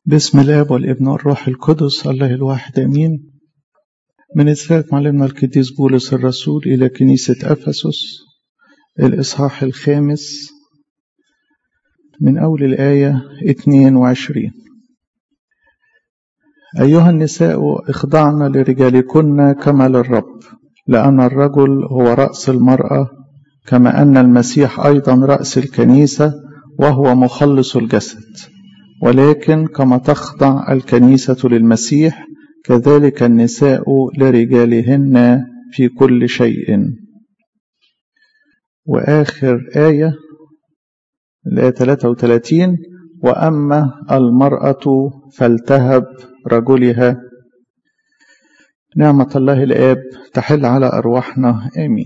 بسم الاب والابن والروح القدس الله الواحد امين من رسالة معلمنا القديس بولس الرسول الى كنيسة افسس الاصحاح الخامس من اول الايه 22 ايها النساء اخضعن لرجالكن كما للرب لان الرجل هو راس المراه كما ان المسيح ايضا راس الكنيسه وهو مخلص الجسد ولكن كما تخضع الكنيسة للمسيح كذلك النساء لرجالهن في كل شيء وآخر آية الآية 33 وأما المرأة فلتهب رجلها نعمة الله الآب تحل على أرواحنا آمين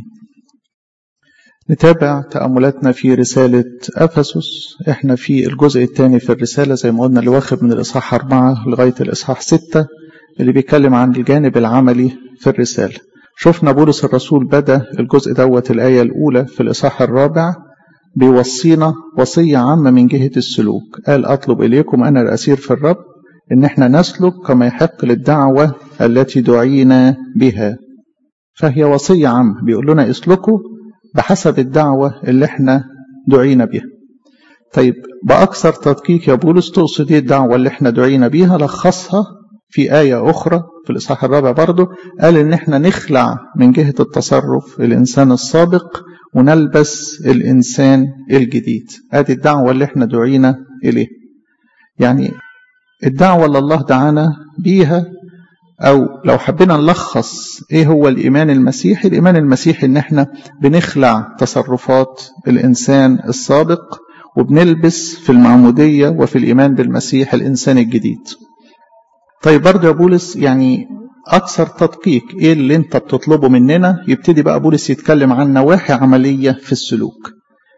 نتابع تأملاتنا في رسالة أفسس احنا في الجزء الثاني في الرسالة زي ما قلنا اللي واخد من الإصحاح أربعة لغاية الإصحاح ستة اللي بيتكلم عن الجانب العملي في الرسالة شفنا بولس الرسول بدأ الجزء دوت الآية الأولى في الإصحاح الرابع بيوصينا وصية عامة من جهة السلوك قال أطلب إليكم أنا الأسير في الرب إن احنا نسلك كما يحق للدعوة التي دعينا بها فهي وصية عامة بيقول لنا اسلكوا بحسب الدعوة اللي احنا دعينا بيها طيب بأكثر تدقيق يا بولس تقصد ايه الدعوة اللي احنا دعينا بيها لخصها في آية أخرى في الإصحاح الرابع برضه قال إن احنا نخلع من جهة التصرف الإنسان السابق ونلبس الإنسان الجديد ادي الدعوة اللي احنا دعينا إليه يعني الدعوة اللي الله دعانا بيها أو لو حبينا نلخص إيه هو الإيمان المسيحي الإيمان المسيحي إن إحنا بنخلع تصرفات الإنسان السابق وبنلبس في المعمودية وفي الإيمان بالمسيح الإنسان الجديد طيب برضه يا بولس يعني أكثر تدقيق إيه اللي أنت بتطلبه مننا يبتدي بقى بولس يتكلم عن نواحي عملية في السلوك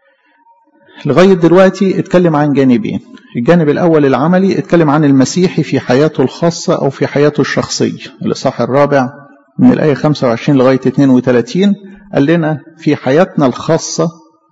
لغاية دلوقتي اتكلم عن جانبين الجانب الأول العملي اتكلم عن المسيحي في حياته الخاصة أو في حياته الشخصية الإصحاح الرابع من الآية 25 لغاية 32 قال لنا في حياتنا الخاصة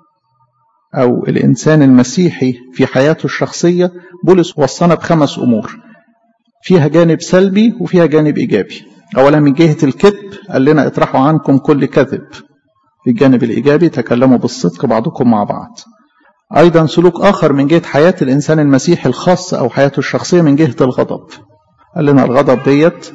أو الإنسان المسيحي في حياته الشخصية بولس وصانا بخمس أمور فيها جانب سلبي وفيها جانب إيجابي أولا من جهة الكذب قال لنا اطرحوا عنكم كل كذب في الجانب الإيجابي تكلموا بالصدق بعضكم مع بعض أيضا سلوك آخر من جهة حياة الإنسان المسيحي الخاصة أو حياته الشخصية من جهة الغضب قال لنا الغضب ديت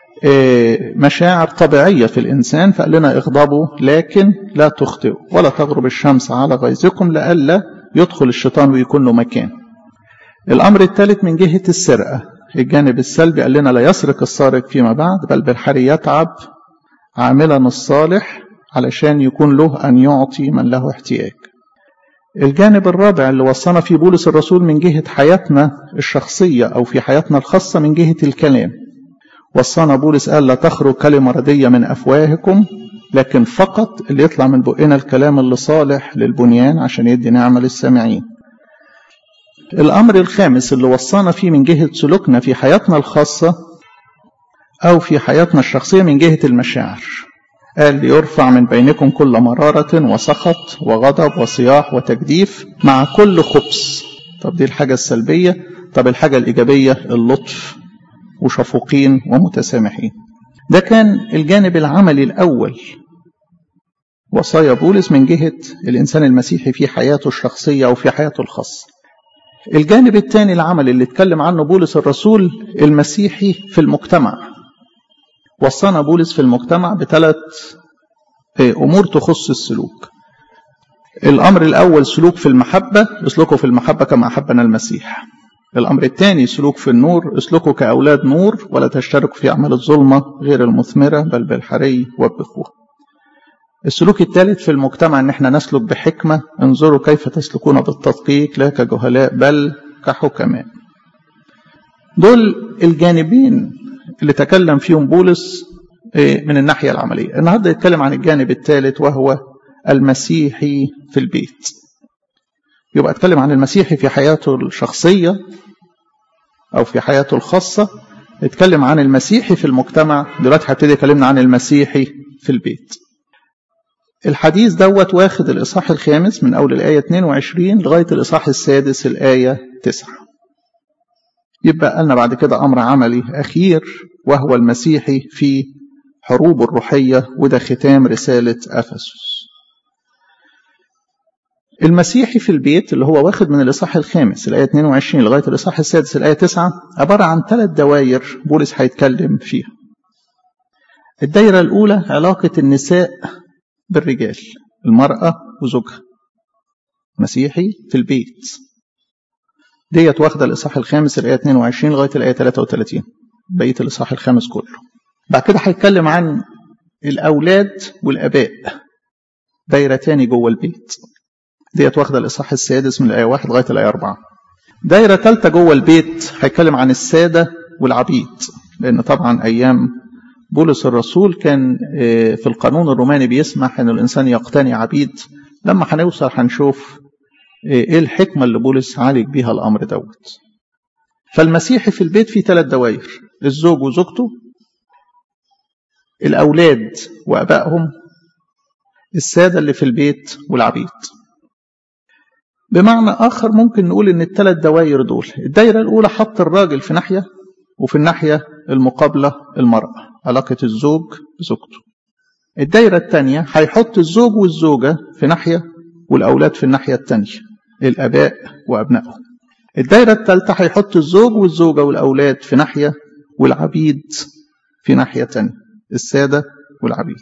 مشاعر طبيعية في الإنسان فقال لنا اغضبوا لكن لا تخطئوا ولا تغرب الشمس على غيظكم لئلا يدخل الشيطان ويكون له مكان الأمر الثالث من جهة السرقة الجانب السلبي قال لنا لا يسرق السارق فيما بعد بل بالحري يتعب عاملا الصالح علشان يكون له أن يعطي من له احتياج الجانب الرابع اللي وصانا فيه بولس الرسول من جهة حياتنا الشخصية أو في حياتنا الخاصة من جهة الكلام وصانا بولس قال لا تخرج كلمة ردية من أفواهكم لكن فقط اللي يطلع من بقنا الكلام اللي صالح للبنيان عشان يدي نعمة للسامعين الأمر الخامس اللي وصانا فيه من جهة سلوكنا في حياتنا الخاصة أو في حياتنا الشخصية من جهة المشاعر قال ليرفع من بينكم كل مرارة وسخط وغضب وصياح وتجديف مع كل خبث طب دي الحاجة السلبية طب الحاجة الإيجابية اللطف وشفوقين ومتسامحين ده كان الجانب العملي الأول وصايا بولس من جهة الإنسان المسيحي في حياته الشخصية أو في حياته الخاصة الجانب الثاني العملي اللي اتكلم عنه بولس الرسول المسيحي في المجتمع وصانا بولس في المجتمع بثلاث امور تخص السلوك الامر الاول سلوك في المحبه اسلكوا في المحبه كما احبنا المسيح الامر الثاني سلوك في النور اسلكوا كاولاد نور ولا تشتركوا في اعمال الظلمه غير المثمره بل بالحري وبخوه السلوك الثالث في المجتمع ان احنا نسلك بحكمه انظروا كيف تسلكون بالتدقيق لا كجهلاء بل كحكماء دول الجانبين اللي تكلم فيهم بولس من الناحية العملية النهاردة يتكلم عن الجانب الثالث وهو المسيحي في البيت يبقى اتكلم عن المسيحي في حياته الشخصية أو في حياته الخاصة اتكلم عن المسيحي في المجتمع دلوقتي هبتدي يكلمنا عن المسيحي في البيت الحديث دوت واخد الإصحاح الخامس من أول الآية 22 لغاية الإصحاح السادس الآية 9 يبقى لنا بعد كده أمر عملي أخير وهو المسيحي في حروب الروحية وده ختام رسالة أفسس المسيحي في البيت اللي هو واخد من الإصحاح الخامس الآية 22 لغاية الإصحاح السادس الآية 9 عبارة عن ثلاث دوائر بولس هيتكلم فيها الدايرة الأولى علاقة النساء بالرجال المرأة وزوجها مسيحي في البيت ديت واخدة الإصحاح الخامس الآية 22 لغاية الآية 33 بقية الإصحاح الخامس كله بعد كده هيتكلم عن الأولاد والآباء دايرة تاني جوه البيت ديت واخدة الإصحاح السادس من الآية 1 لغاية الآية 4 دايرة ثالثة جوه البيت هيتكلم عن السادة والعبيد لأن طبعا أيام بولس الرسول كان في القانون الروماني بيسمح أن الإنسان يقتني عبيد لما هنوصل هنشوف إيه الحكمة اللي بولس عالج بيها الأمر دوت فالمسيحي في البيت فيه ثلاث دوائر الزوج وزوجته الأولاد وأبائهم السادة اللي في البيت والعبيد بمعنى آخر ممكن نقول إن الثلاث دوائر دول الدايرة الأولى حط الراجل في ناحية وفي الناحية المقابلة المرأة علاقة الزوج بزوجته الدايرة الثانية هيحط الزوج والزوجة في ناحية والأولاد في الناحية الثانية الآباء وأبنائهم الدايرة الثالثة هيحط الزوج والزوجة والأولاد في ناحية والعبيد في ناحية تانية السادة والعبيد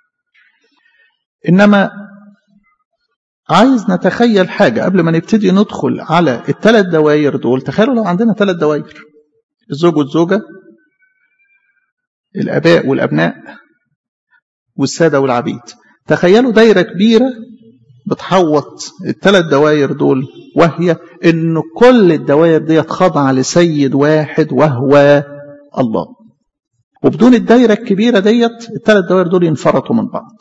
إنما عايز نتخيل حاجة قبل ما نبتدي ندخل على الثلاث دوائر دول تخيلوا لو عندنا ثلاث دوائر الزوج والزوجة الآباء والأبناء والسادة والعبيد تخيلوا دايرة كبيرة بتحوط الثلاث دوائر دول وهي ان كل الدوائر ديت خاضعه لسيد واحد وهو الله وبدون الدايره الكبيره ديت الثلاث دوائر دول ينفرطوا من بعض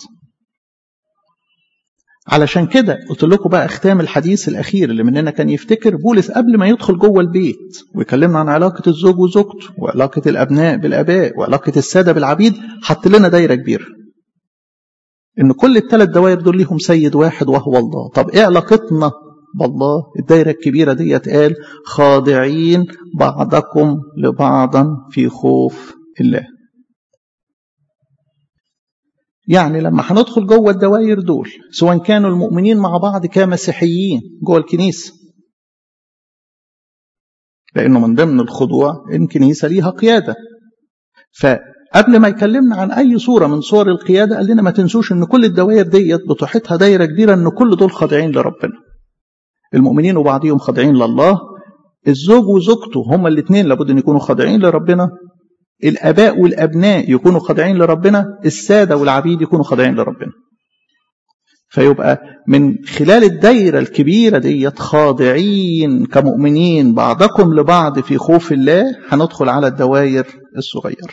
علشان كده قلت لكم بقى ختام الحديث الاخير اللي مننا كان يفتكر بولس قبل ما يدخل جوه البيت ويكلمنا عن علاقه الزوج وزوجته وعلاقه الابناء بالاباء وعلاقه الساده بالعبيد حط لنا دايره كبيره ان كل الثلاث دوائر دول ليهم سيد واحد وهو الله طب ايه علاقتنا بالله الدايره الكبيره ديت قال خاضعين بعضكم لبعضا في خوف الله يعني لما هندخل جوه الدوائر دول سواء كانوا المؤمنين مع بعض كمسيحيين جوه الكنيسه لانه من ضمن الخضوع الكنيسه ليها قياده ف قبل ما يكلمنا عن اي صوره من صور القياده قال لنا ما تنسوش ان كل الدوائر ديت بتحيطها دايره كبيره ان كل دول خاضعين لربنا. المؤمنين وبعضهم خاضعين لله الزوج وزوجته هما الاثنين لابد ان يكونوا خاضعين لربنا الاباء والابناء يكونوا خاضعين لربنا الساده والعبيد يكونوا خاضعين لربنا. فيبقى من خلال الدايره الكبيره ديت خاضعين كمؤمنين بعضكم لبعض في خوف الله هندخل على الدوائر الصغيره.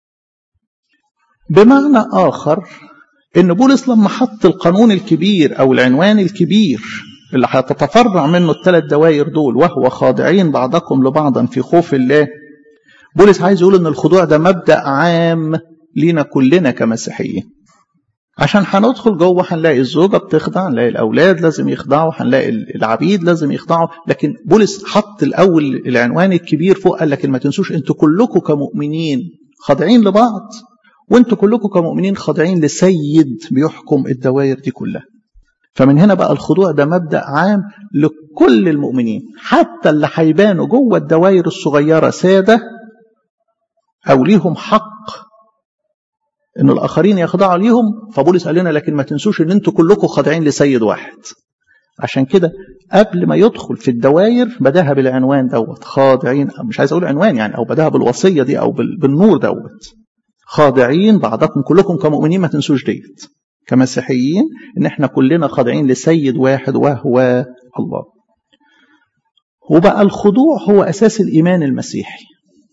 بمعنى آخر إن بولس لما حط القانون الكبير أو العنوان الكبير اللي هتتفرع منه الثلاث دوائر دول وهو خاضعين بعضكم لبعضا في خوف الله بولس عايز يقول إن الخضوع ده مبدأ عام لينا كلنا كمسيحيين عشان هندخل جوه هنلاقي الزوجه بتخضع هنلاقي الاولاد لازم يخضعوا هنلاقي العبيد لازم يخضعوا لكن بولس حط الاول العنوان الكبير فوق قال لكن ما تنسوش انتوا كلكم كمؤمنين خاضعين لبعض وانتوا كلكم كمؤمنين خاضعين لسيد بيحكم الدوائر دي كلها فمن هنا بقى الخضوع ده مبدأ عام لكل المؤمنين حتى اللي هيبانوا جوه الدوائر الصغيرة سادة أو ليهم حق إن الآخرين يخضعوا ليهم فبولس قال لنا لكن ما تنسوش إن أنتوا كلكم خاضعين لسيد واحد عشان كده قبل ما يدخل في الدوائر بداها بالعنوان دوت خاضعين مش عايز أقول عنوان يعني أو بداها بالوصية دي أو بالنور دوت خاضعين بعضكم كلكم كمؤمنين ما تنسوش ديت كمسيحيين ان احنا كلنا خاضعين لسيد واحد وهو الله وبقى الخضوع هو اساس الايمان المسيحي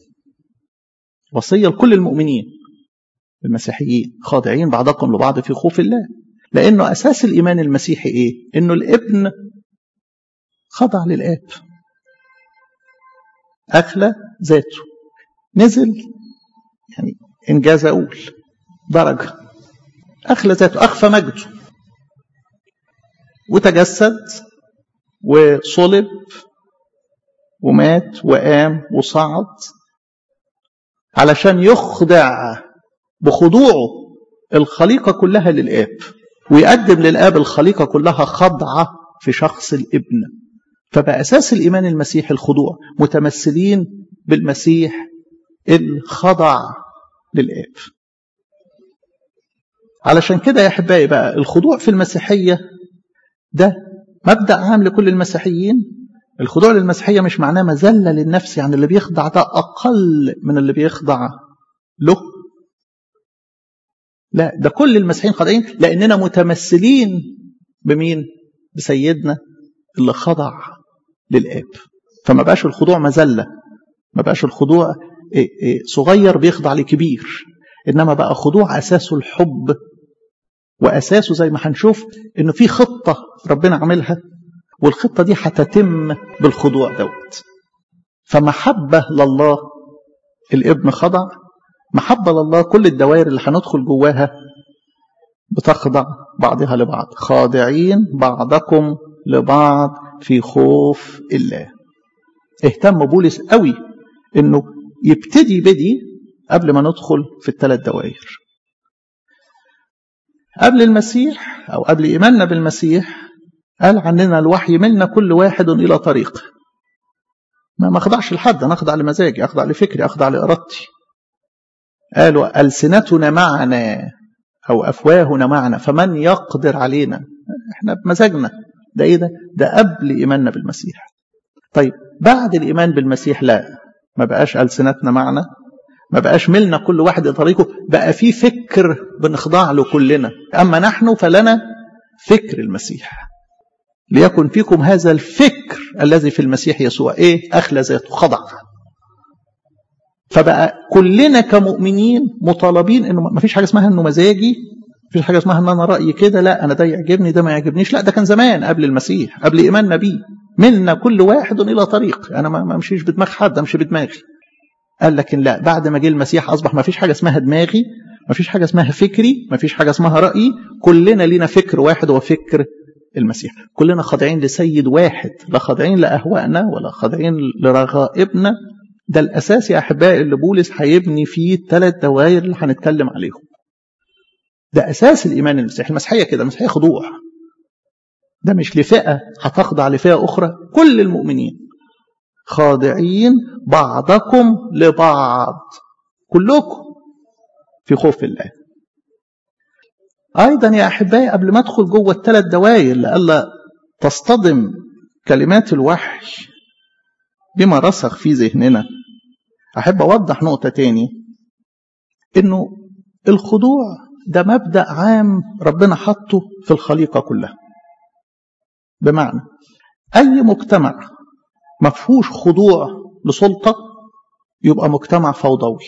وصيه لكل المؤمنين المسيحيين خاضعين بعضكم لبعض في خوف الله لانه اساس الايمان المسيحي ايه انه الابن خضع للاب اخلى ذاته نزل يعني إنجاز أقول درجة أخلى ذاته أخفى مجده وتجسد وصلب ومات وقام وصعد علشان يخضع بخضوعه الخليقة كلها للآب ويقدم للآب الخليقة كلها خضعة في شخص الابن فبقى أساس الإيمان المسيحي الخضوع متمثلين بالمسيح الخضع للآب علشان كده يا أحبائي بقى الخضوع في المسيحية ده مبدأ عام لكل المسيحيين الخضوع للمسيحية مش معناه مذلة للنفس يعني اللي بيخضع ده أقل من اللي بيخضع له لا ده كل المسيحيين خاضعين لأننا متمثلين بمين بسيدنا اللي خضع للآب فما بقاش الخضوع مذلة ما بقاش الخضوع صغير بيخضع لكبير إنما بقى خضوع أساسه الحب وأساسه زي ما هنشوف إنه في خطة ربنا عاملها والخطة دي هتتم بالخضوع دوت فمحبة لله الابن خضع محبة لله كل الدوائر اللي هندخل جواها بتخضع بعضها لبعض خاضعين بعضكم لبعض في خوف الله اهتم بولس قوي انه يبتدي بدي قبل ما ندخل في الثلاث دوائر قبل المسيح او قبل ايماننا بالمسيح قال عننا الوحي منا كل واحد الى طريقه ما ما اخضعش لحد انا اخضع لمزاجي اخضع لفكري اخضع لارادتي قالوا السنتنا معنا او افواهنا معنا فمن يقدر علينا احنا بمزاجنا ده ايه ده ده قبل ايماننا بالمسيح طيب بعد الايمان بالمسيح لا ما بقاش السنتنا معنا ما بقاش ملنا كل واحد طريقه بقى في فكر بنخضع له كلنا اما نحن فلنا فكر المسيح ليكن فيكم هذا الفكر الذي في المسيح يسوع ايه اخلى ذاته خضع فبقى كلنا كمؤمنين مطالبين انه ما فيش حاجه اسمها انه مزاجي ما فيش حاجه اسمها ان انا رايي كده لا انا ده يعجبني ده ما يعجبنيش لا ده كان زمان قبل المسيح قبل ايماننا بيه منا كل واحد الى طريق انا ما امشيش بدماغ حد امشي بدماغي قال لكن لا بعد ما جه المسيح اصبح ما فيش حاجه اسمها دماغي ما فيش حاجه اسمها فكري ما فيش حاجه اسمها رايي كلنا لينا فكر واحد هو فكر المسيح كلنا خاضعين لسيد واحد لا خاضعين لاهوائنا ولا خاضعين لرغائبنا ده الاساس يا احبائي اللي بولس هيبني فيه الثلاث دوائر اللي هنتكلم عليهم ده اساس الايمان المسيحي المسيحيه كده المسيحيه خضوع ده مش لفئه هتخضع لفئه اخرى كل المؤمنين خاضعين بعضكم لبعض كلكم في خوف الله ايضا يا احبائي قبل ما ادخل جوه الثلاث دوائر لئلا تصطدم كلمات الوحي بما رسخ في ذهننا احب اوضح نقطه تاني انه الخضوع ده مبدا عام ربنا حطه في الخليقه كلها بمعنى اي مجتمع ما فيهوش خضوع لسلطه يبقى مجتمع فوضوي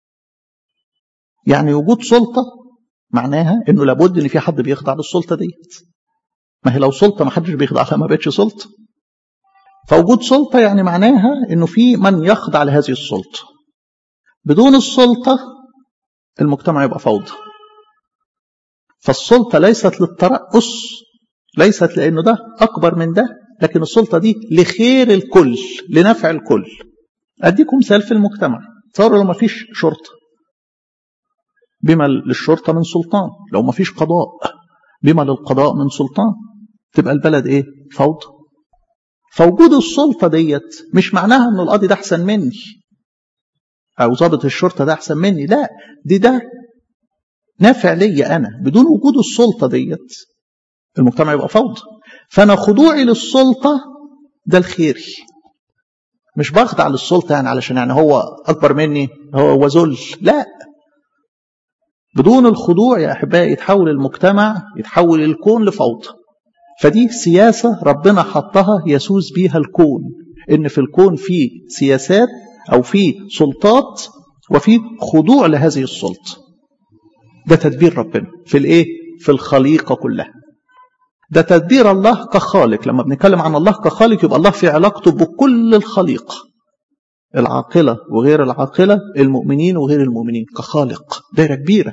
يعني وجود سلطه معناها انه لابد ان في حد بيخضع للسلطه ديت ما هي لو سلطه ما حدش بيخضع لها ما بقتش سلطه فوجود سلطه يعني معناها انه في من يخضع لهذه السلطه بدون السلطه المجتمع يبقى فوضى فالسلطه ليست للترأس ليست لانه ده اكبر من ده لكن السلطه دي لخير الكل لنفع الكل اديكم مثال في المجتمع تصوروا لو ما فيش شرطه بما للشرطه من سلطان لو ما فيش قضاء بما للقضاء من سلطان تبقى البلد ايه فوضى فوجود السلطه ديت مش معناها ان القاضي ده احسن مني او ضابط الشرطه ده احسن مني لا دي ده نافع ليا انا بدون وجود السلطه ديت المجتمع يبقى فوضى فانا خضوعي للسلطه ده الخير مش بخضع للسلطه يعني علشان يعني هو اكبر مني هو ذل لا بدون الخضوع يا احبائي يتحول المجتمع يتحول الكون لفوضى فدي سياسه ربنا حطها يسوس بيها الكون ان في الكون في سياسات او في سلطات وفي خضوع لهذه السلطه ده تدبير ربنا في الايه في الخليقه كلها ده تدبير الله كخالق لما بنتكلم عن الله كخالق يبقى الله في علاقته بكل الخليقه العاقله وغير العاقله المؤمنين وغير المؤمنين كخالق دايره كبيره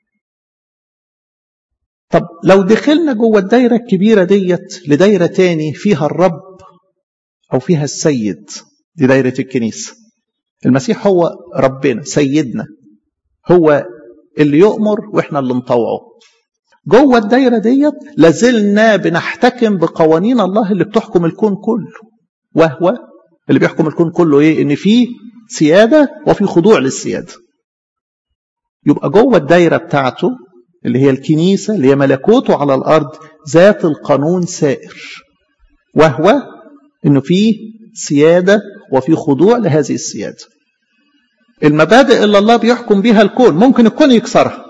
طب لو دخلنا جوه الدايره الكبيره ديت لدايره تاني فيها الرب او فيها السيد دي دايرة الكنيسة المسيح هو ربنا سيدنا هو اللي يؤمر واحنا اللي نطوعه جوه الدايره ديت لازلنا بنحتكم بقوانين الله اللي بتحكم الكون كله وهو اللي بيحكم الكون كله ايه ان في سياده وفي خضوع للسياده يبقى جوه الدايره بتاعته اللي هي الكنيسه اللي هي ملكوته على الارض ذات القانون سائر وهو انه في سياده وفي خضوع لهذه السياده المبادئ اللي الله بيحكم بها الكون ممكن الكون يكسرها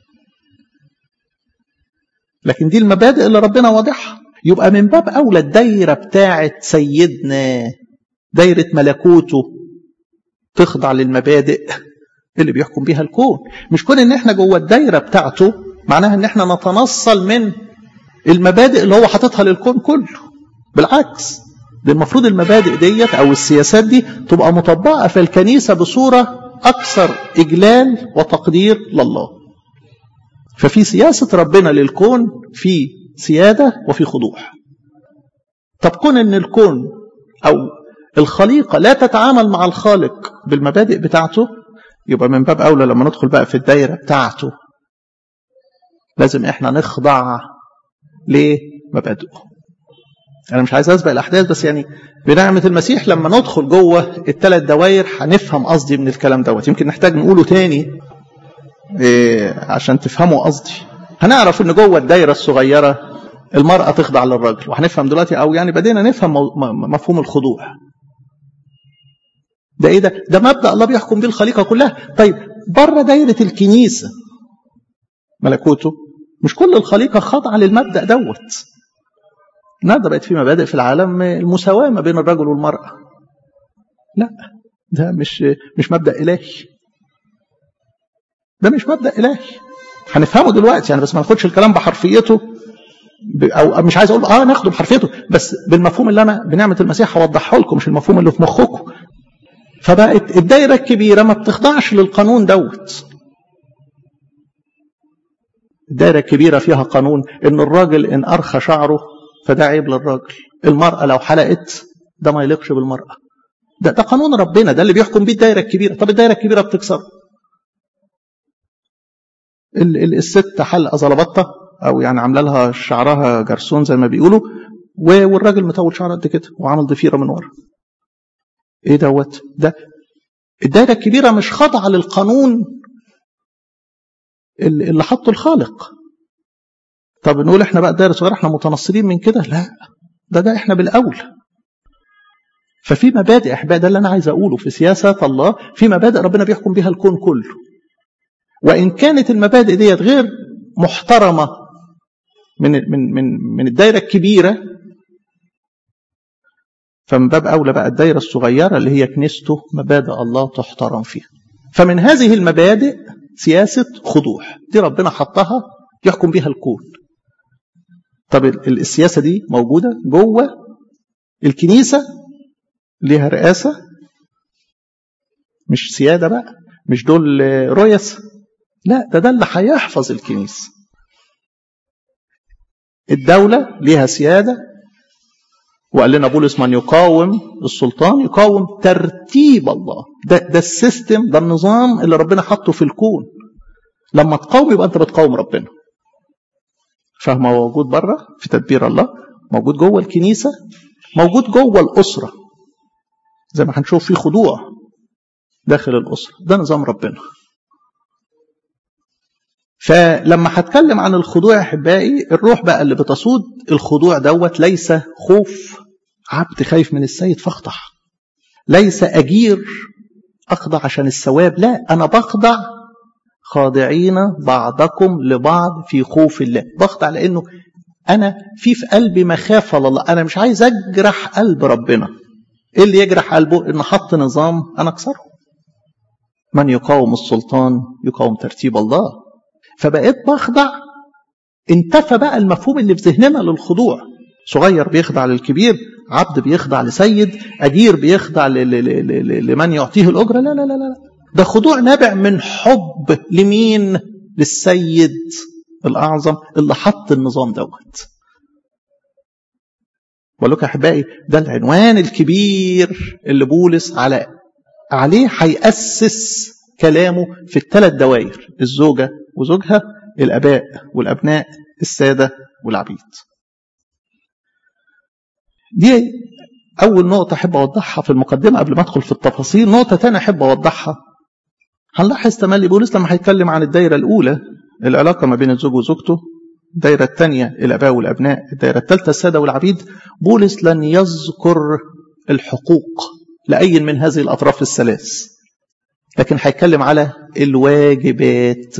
لكن دي المبادئ اللي ربنا واضحها يبقى من باب اولى الدايره بتاعه سيدنا دايره ملكوته تخضع للمبادئ اللي بيحكم بيها الكون مش كون ان احنا جوه الدايره بتاعته معناها ان احنا نتنصل من المبادئ اللي هو حاططها للكون كله بالعكس دي المفروض المبادئ ديت او السياسات دي تبقى مطبقه في الكنيسه بصوره اكثر اجلال وتقدير لله ففي سياسه ربنا للكون في سياده وفي خضوع طب كون ان الكون او الخليقه لا تتعامل مع الخالق بالمبادئ بتاعته يبقى من باب اولى لما ندخل بقى في الدايره بتاعته لازم احنا نخضع لمبادئه انا مش عايز اسبق الاحداث بس يعني بنعمه المسيح لما ندخل جوه الثلاث دوائر هنفهم قصدي من الكلام دوت يمكن نحتاج نقوله تاني إيه عشان تفهموا قصدي هنعرف ان جوه الدايره الصغيره المراه تخضع للرجل وهنفهم دلوقتي او يعني بدينا نفهم مفهوم الخضوع ده ايه ده ده مبدا الله بيحكم بيه الخليقه كلها طيب بره دايره الكنيسه ملكوته مش كل الخليقه خاضعه للمبدا دوت النهارده بقت في مبادئ في العالم المساواه ما بين الرجل والمراه لا ده مش مش مبدا الهي ده مش مبدا الهي هنفهمه دلوقتي يعني بس ما ناخدش الكلام بحرفيته او مش عايز اقول اه ناخده بحرفيته بس بالمفهوم اللي انا بنعمه المسيح هوضحه لكم مش المفهوم اللي في مخكم فبقت الدايره الكبيره ما بتخضعش للقانون دوت الدايره الكبيره فيها قانون ان الراجل ان ارخى شعره فده عيب للراجل المراه لو حلقت ده ما يليقش بالمراه ده ده قانون ربنا ده اللي بيحكم بيه الدايره الكبيره طب الدايره الكبيره بتكسر الست حلقه زلبطه او يعني عامله لها شعرها جرسون زي ما بيقولوا والراجل مطول شعره قد كده وعامل ضفيره من ورا ايه دوت ده الدايره الكبيره مش خاضعه للقانون اللي حطه الخالق طب نقول احنا بقى دايره صغيره احنا متنصلين من كده لا ده ده احنا بالاولى ففي مبادئ احبائي ده اللي انا عايز اقوله في سياسه الله في مبادئ ربنا بيحكم بيها الكون كله وان كانت المبادئ ديت غير محترمه من من من من الدايره الكبيره فمن باب اولى بقى الدايره الصغيره اللي هي كنيسته مبادئ الله تحترم فيها فمن هذه المبادئ سياسه خضوع دي ربنا حطها يحكم بيها الكون طب السياسه دي موجوده جوه الكنيسه ليها رئاسه مش سياده بقى مش دول رؤيس لا ده ده اللي هيحفظ الكنيسه الدوله ليها سياده وقال لنا بولس من يقاوم السلطان يقاوم ترتيب الله ده ده السيستم ده النظام اللي ربنا حطه في الكون لما تقاوم يبقى انت بتقاوم ربنا فهم موجود بره في تدبير الله موجود جوه الكنيسه موجود جوه الاسره زي ما هنشوف في خضوع داخل الاسره ده نظام ربنا فلما هتكلم عن الخضوع يا احبائي الروح بقى اللي بتصود الخضوع دوت ليس خوف عبد خايف من السيد فاخضع ليس اجير اخضع عشان الثواب لا انا بخضع خاضعين بعضكم لبعض في خوف الله بخضع لانه انا في في قلبي مخافه لله انا مش عايز اجرح قلب ربنا ايه اللي يجرح قلبه ان حط نظام انا اكسره من يقاوم السلطان يقاوم ترتيب الله فبقيت بخضع انتفى بقى المفهوم اللي في ذهننا للخضوع صغير بيخضع للكبير عبد بيخضع لسيد أجير بيخضع لمن يعطيه الأجرة لا لا لا لا ده خضوع نابع من حب لمين للسيد الأعظم اللي حط النظام دوت بقول لكم يا احبائي ده العنوان الكبير اللي بولس على عليه هيأسس كلامه في الثلاث دوائر الزوجة وزوجها الآباء والأبناء السادة والعبيد دي أول نقطة أحب أوضحها في المقدمة قبل ما أدخل في التفاصيل نقطة تانية أحب أوضحها هنلاحظ تملي بولس لما هيتكلم عن الدايرة الأولى العلاقة ما بين الزوج وزوجته الدايرة الثانية الآباء والأبناء الدايرة الثالثة السادة والعبيد بولس لن يذكر الحقوق لأي من هذه الأطراف الثلاث لكن هيتكلم على الواجبات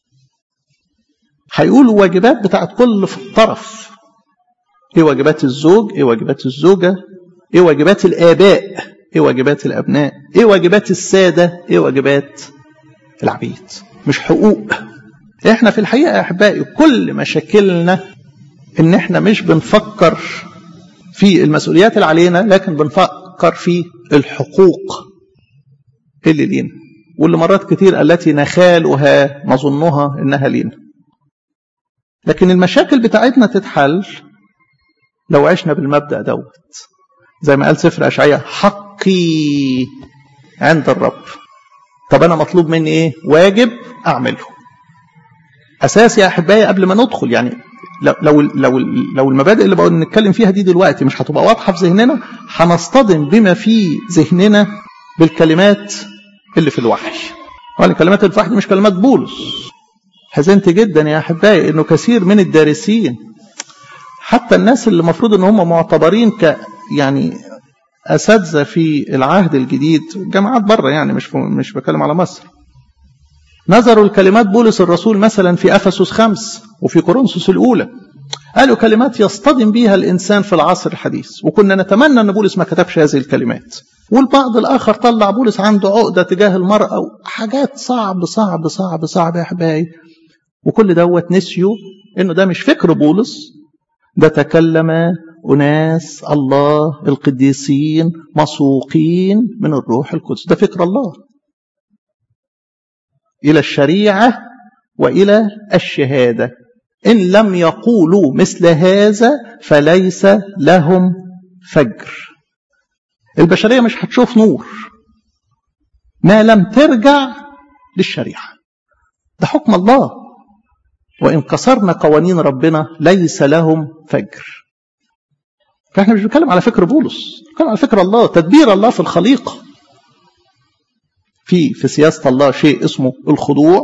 هيقول واجبات بتاعت كل طرف ايه واجبات الزوج ايه واجبات الزوجة ايه واجبات الآباء ايه واجبات الأبناء ايه واجبات السادة ايه واجبات العبيد مش حقوق احنا في الحقيقة يا أحبائي كل مشاكلنا ان احنا مش بنفكر في المسؤوليات اللي علينا لكن بنفكر في الحقوق اللي لينا واللي مرات كتير التي نخالها نظنها انها لينا لكن المشاكل بتاعتنا تتحل لو عشنا بالمبدأ دوت زي ما قال سفر أشعياء حقي عند الرب طب أنا مطلوب مني إيه واجب أعمله أساس يا أحبائي قبل ما ندخل يعني لو لو لو, لو المبادئ اللي بقول نتكلم فيها دي دلوقتي مش هتبقى واضحة في ذهننا هنصطدم بما في ذهننا بالكلمات اللي في الوحي طبعا الكلمات اللي في الوحي مش كلمات بولس حزنت جدا يا أحبائي إنه كثير من الدارسين حتى الناس اللي المفروض ان هم معتبرين ك يعني اساتذه في العهد الجديد جامعات بره يعني مش مش بتكلم على مصر نظروا الكلمات بولس الرسول مثلا في افسس خمس وفي كورنثوس الاولى قالوا كلمات يصطدم بها الانسان في العصر الحديث وكنا نتمنى ان بولس ما كتبش هذه الكلمات والبعض الاخر طلع بولس عنده عقده تجاه المراه وحاجات صعب صعب صعب صعب يا احبائي وكل دوت نسيوا انه ده مش فكر بولس ده تكلم أناس الله القديسين مسوقين من الروح القدس ده فكر الله إلى الشريعة وإلى الشهادة إن لم يقولوا مثل هذا فليس لهم فجر البشرية مش هتشوف نور ما لم ترجع للشريعة ده حكم الله وإن كسرنا قوانين ربنا ليس لهم فجر فإحنا مش بنتكلم على فكر بولس بنتكلم على فكر الله تدبير الله في الخليقة في في سياسة الله شيء اسمه الخضوع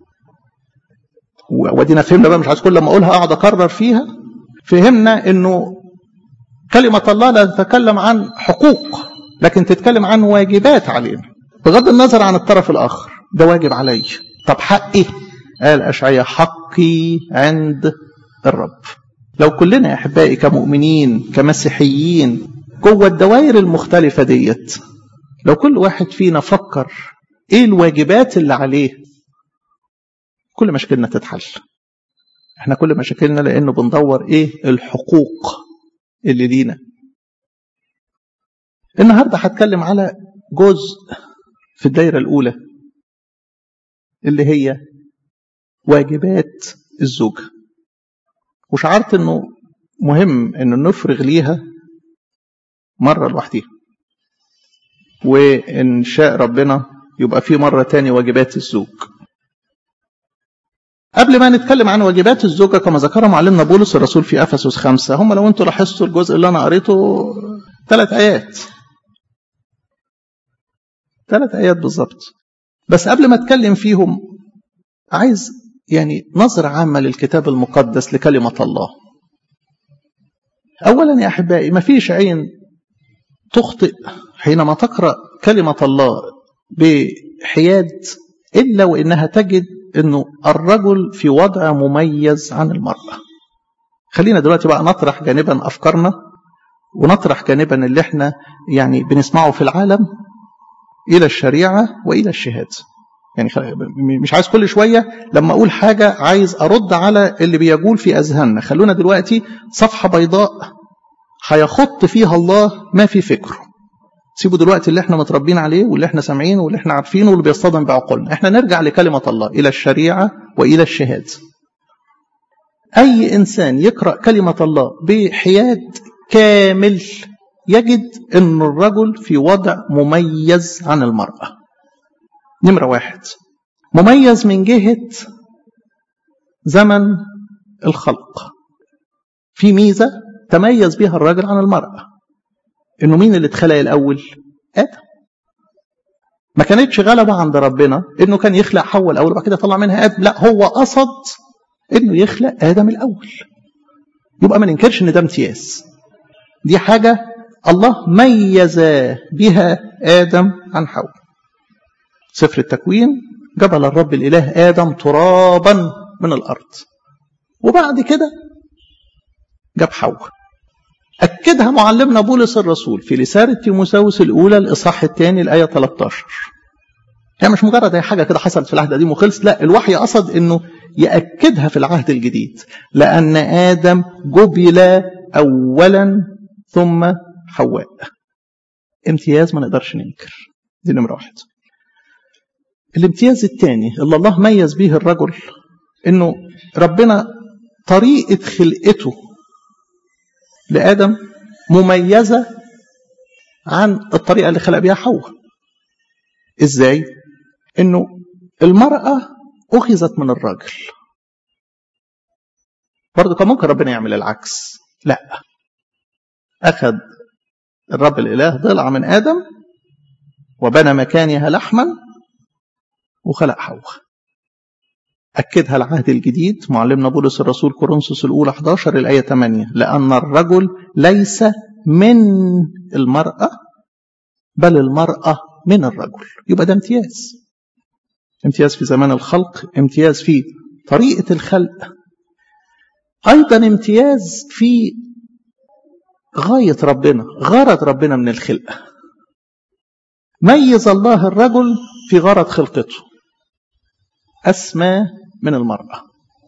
ودينا فهمنا بقى مش عايز كل لما أقولها أقعد أكرر فيها فهمنا إنه كلمة الله لا تتكلم عن حقوق لكن تتكلم عن واجبات علينا بغض النظر عن الطرف الآخر ده واجب علي طب حقي قال أشعياء حقي عند الرب لو كلنا يا أحبائي كمؤمنين كمسيحيين جوه الدوائر المختلفة ديت لو كل واحد فينا فكر ايه الواجبات اللي عليه كل مشاكلنا تتحل احنا كل مشاكلنا لانه بندور ايه الحقوق اللي لينا النهارده هتكلم على جزء في الدايره الاولى اللي هي واجبات الزوجة وشعرت انه مهم انه نفرغ ليها مرة لوحديها وان شاء ربنا يبقى في مرة تاني واجبات الزوج قبل ما نتكلم عن واجبات الزوجة كما ذكر معلمنا بولس الرسول في أفسس خمسة هم لو انتوا لاحظتوا الجزء اللي أنا قريته ثلاث آيات ثلاث آيات بالظبط بس قبل ما أتكلم فيهم عايز يعني نظرة عامة للكتاب المقدس لكلمة الله أولا يا أحبائي ما فيش عين تخطئ حينما تقرأ كلمة الله بحياد إلا وإنها تجد أنه الرجل في وضع مميز عن المرأة خلينا دلوقتي بقى نطرح جانبا أفكارنا ونطرح جانبا اللي احنا يعني بنسمعه في العالم إلى الشريعة وإلى الشهادة يعني مش عايز كل شوية لما أقول حاجة عايز أرد على اللي بيقول في أذهاننا خلونا دلوقتي صفحة بيضاء هيخط فيها الله ما في فكره سيبوا دلوقتي اللي احنا متربين عليه واللي احنا سامعينه واللي احنا عارفينه واللي بيصطدم بعقولنا احنا نرجع لكلمة الله إلى الشريعة وإلى الشهادة أي إنسان يقرأ كلمة الله بحياد كامل يجد أن الرجل في وضع مميز عن المرأة نمرة واحد مميز من جهة زمن الخلق في ميزة تميز بها الراجل عن المرأة انه مين اللي اتخلق الاول ادم ما كانتش غلبة عند ربنا انه كان يخلق حواء الاول وبعد كده طلع منها ادم لا هو قصد انه يخلق ادم الاول يبقى ما ننكرش ان ده امتياز دي حاجة الله ميز بها ادم عن حواء سفر التكوين جبل الرب الاله ادم ترابا من الارض وبعد كده جاب حواء أكدها معلمنا بولس الرسول في رسالة تيموساوس الأولى الإصحاح الثاني الآية 13 هي مش مجرد هي حاجة كده حصلت في العهد القديم وخلص لا الوحي قصد إنه يأكدها في العهد الجديد لأن آدم جبل أولا ثم حواء امتياز ما نقدرش ننكر دي نمرة واحد الامتياز الثاني اللي الله ميز به الرجل انه ربنا طريقة خلقته لآدم مميزة عن الطريقة اللي خلق بها حواء ازاي انه المرأة اخذت من الراجل برضه كان ممكن ربنا يعمل العكس لا اخذ الرب الاله ضلع من ادم وبنى مكانها لحما وخلق حواء أكدها العهد الجديد معلمنا بولس الرسول كورنثوس الأولى 11 الآية 8 لأن الرجل ليس من المرأة بل المرأة من الرجل يبقى ده امتياز امتياز في زمان الخلق امتياز في طريقة الخلق أيضا امتياز في غاية ربنا غرض ربنا من الخلق ميز الله الرجل في غرض خلقته أسمى من المرأة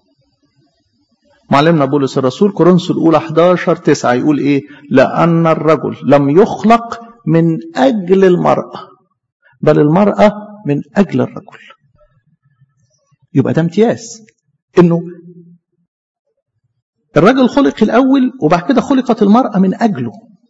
معلمنا بولس الرسول كورنثوس الأولى 11 9 يقول إيه لأن الرجل لم يخلق من أجل المرأة بل المرأة من أجل الرجل يبقى ده امتياز إنه الرجل خلق الأول وبعد كده خلقت المرأة من أجله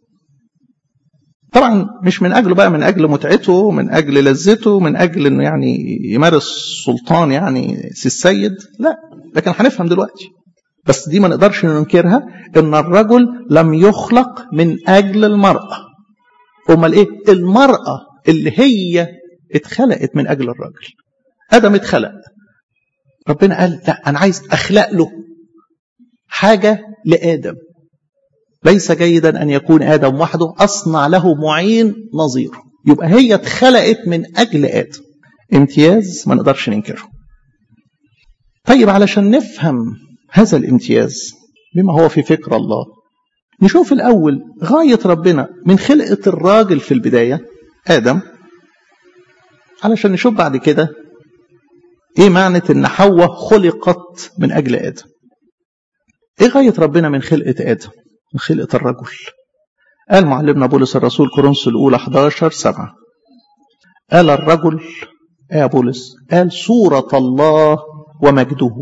طبعا مش من أجله بقى من أجل متعته من أجل لذته من أجل أنه يعني يمارس سلطان يعني سي السيد لا لكن هنفهم دلوقتي بس دي ما نقدرش ننكرها ان الرجل لم يخلق من اجل المراه امال ايه المراه اللي هي اتخلقت من اجل الرجل ادم اتخلق ربنا قال لا انا عايز اخلق له حاجه لادم ليس جيدا ان يكون ادم وحده اصنع له معين نظيره يبقى هي اتخلقت من اجل ادم امتياز ما نقدرش ننكره طيب علشان نفهم هذا الامتياز بما هو في فكر الله نشوف الأول غاية ربنا من خلقة الراجل في البداية آدم علشان نشوف بعد كده إيه معنى إن حواء خلقت من أجل آدم إيه غاية ربنا من خلقة آدم من خلقة الرجل قال معلمنا بولس الرسول كورنثوس الأولى 11 7 قال الرجل يا بولس قال صورة الله ومجده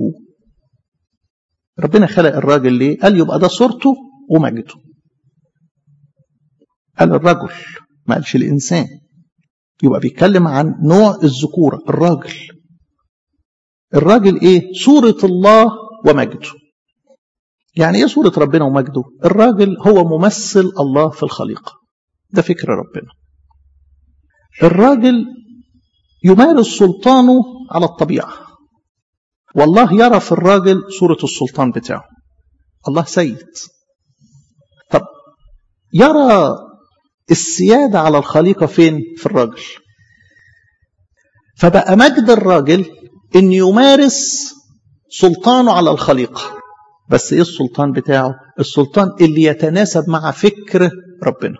ربنا خلق الراجل ليه قال يبقى ده صورته ومجده قال الرجل ما قالش الإنسان يبقى بيتكلم عن نوع الذكورة الراجل الراجل ايه صورة الله ومجده يعني ايه صورة ربنا ومجده الراجل هو ممثل الله في الخليقة ده فكر ربنا الراجل يمارس سلطانه على الطبيعة والله يرى في الراجل صورة السلطان بتاعه الله سيد طب يرى السيادة على الخليقة فين في الراجل فبقى مجد الراجل ان يمارس سلطانه على الخليقة بس ايه السلطان بتاعه السلطان اللي يتناسب مع فكر ربنا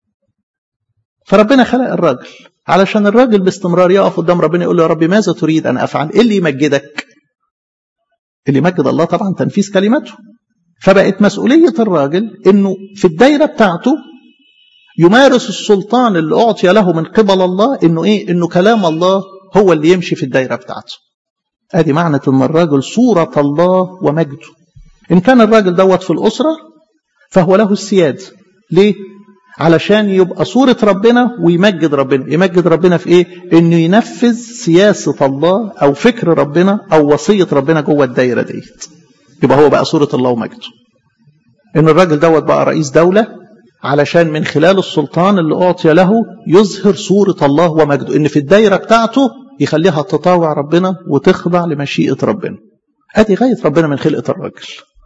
فربنا خلق الراجل علشان الراجل باستمرار يقف قدام ربنا يقول له يا رب ماذا تريد ان افعل ايه اللي يمجدك اللي يمجد الله طبعا تنفيذ كلمته فبقت مسؤولية الراجل انه في الدايرة بتاعته يمارس السلطان اللي اعطي له من قبل الله انه ايه انه كلام الله هو اللي يمشي في الدايرة بتاعته ادي معنى ان الراجل صورة الله ومجده ان كان الراجل دوت في الاسرة فهو له السيادة ليه؟ علشان يبقى صورة ربنا ويمجد ربنا يمجد ربنا في ايه انه ينفذ سياسة الله او فكر ربنا او وصية ربنا جوه الدايرة ديت يبقى هو بقى صورة الله ومجده ان الراجل دوت بقى رئيس دولة علشان من خلال السلطان اللي اعطي له يظهر صورة الله ومجده ان في الدايرة بتاعته يخليها تطاوع ربنا وتخضع لمشيئة ربنا ادي غاية ربنا من خلقة الرجل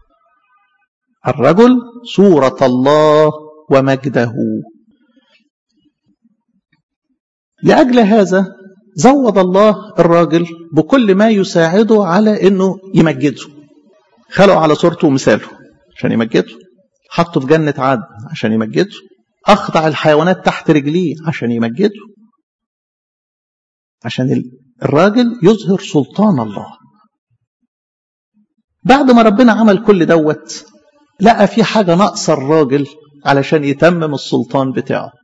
الرجل صورة الله ومجده لأجل هذا زود الله الراجل بكل ما يساعده على انه يمجده خلقه على صورته ومثاله عشان يمجده حطه في جنة عدن عشان يمجده أخضع الحيوانات تحت رجليه عشان يمجده عشان الراجل يظهر سلطان الله بعد ما ربنا عمل كل دوت لقى في حاجة ناقصة الراجل علشان يتمم السلطان بتاعه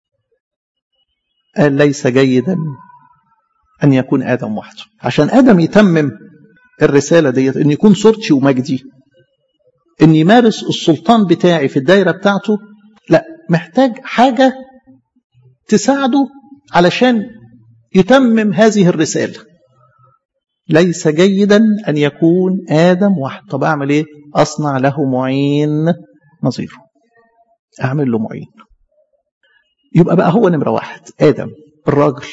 قال ليس جيدا أن يكون آدم وحده عشان آدم يتمم الرسالة ديت أن يكون صورتي ومجدي أن يمارس السلطان بتاعي في الدايرة بتاعته لا محتاج حاجة تساعده علشان يتمم هذه الرسالة ليس جيدا أن يكون آدم وحده طب أعمل إيه أصنع له معين نظيره أعمل له معين يبقى بقى هو نمرة واحد آدم الراجل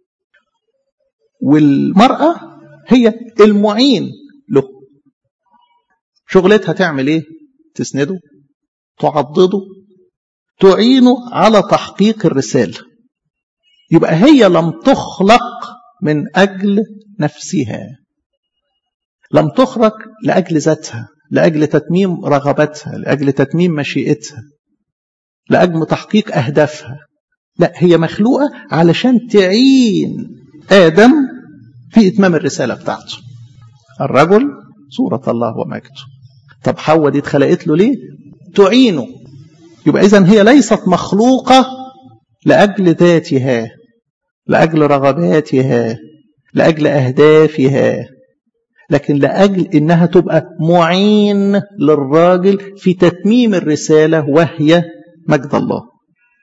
والمرأة هي المعين له شغلتها تعمل ايه تسنده تعضده تعينه على تحقيق الرسالة يبقى هي لم تخلق من أجل نفسها لم تخلق لأجل ذاتها لأجل تتميم رغبتها لأجل تتميم مشيئتها لأجل تحقيق أهدافها لا هي مخلوقة علشان تعين آدم في إتمام الرسالة بتاعته الرجل صورة الله ومجده طب حواء دي اتخلقت له ليه تعينه يبقى إذن هي ليست مخلوقة لأجل ذاتها لأجل رغباتها لأجل أهدافها لكن لأجل إنها تبقى معين للراجل في تتميم الرسالة وهي مجد الله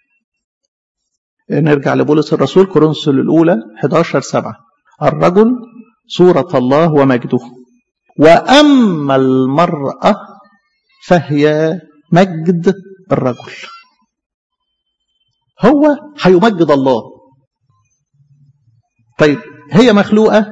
نرجع لبولس الرسول كورنثوس الأولى 11 7 الرجل صورة الله ومجده وأما المرأة فهي مجد الرجل هو هيمجد الله طيب هي مخلوقة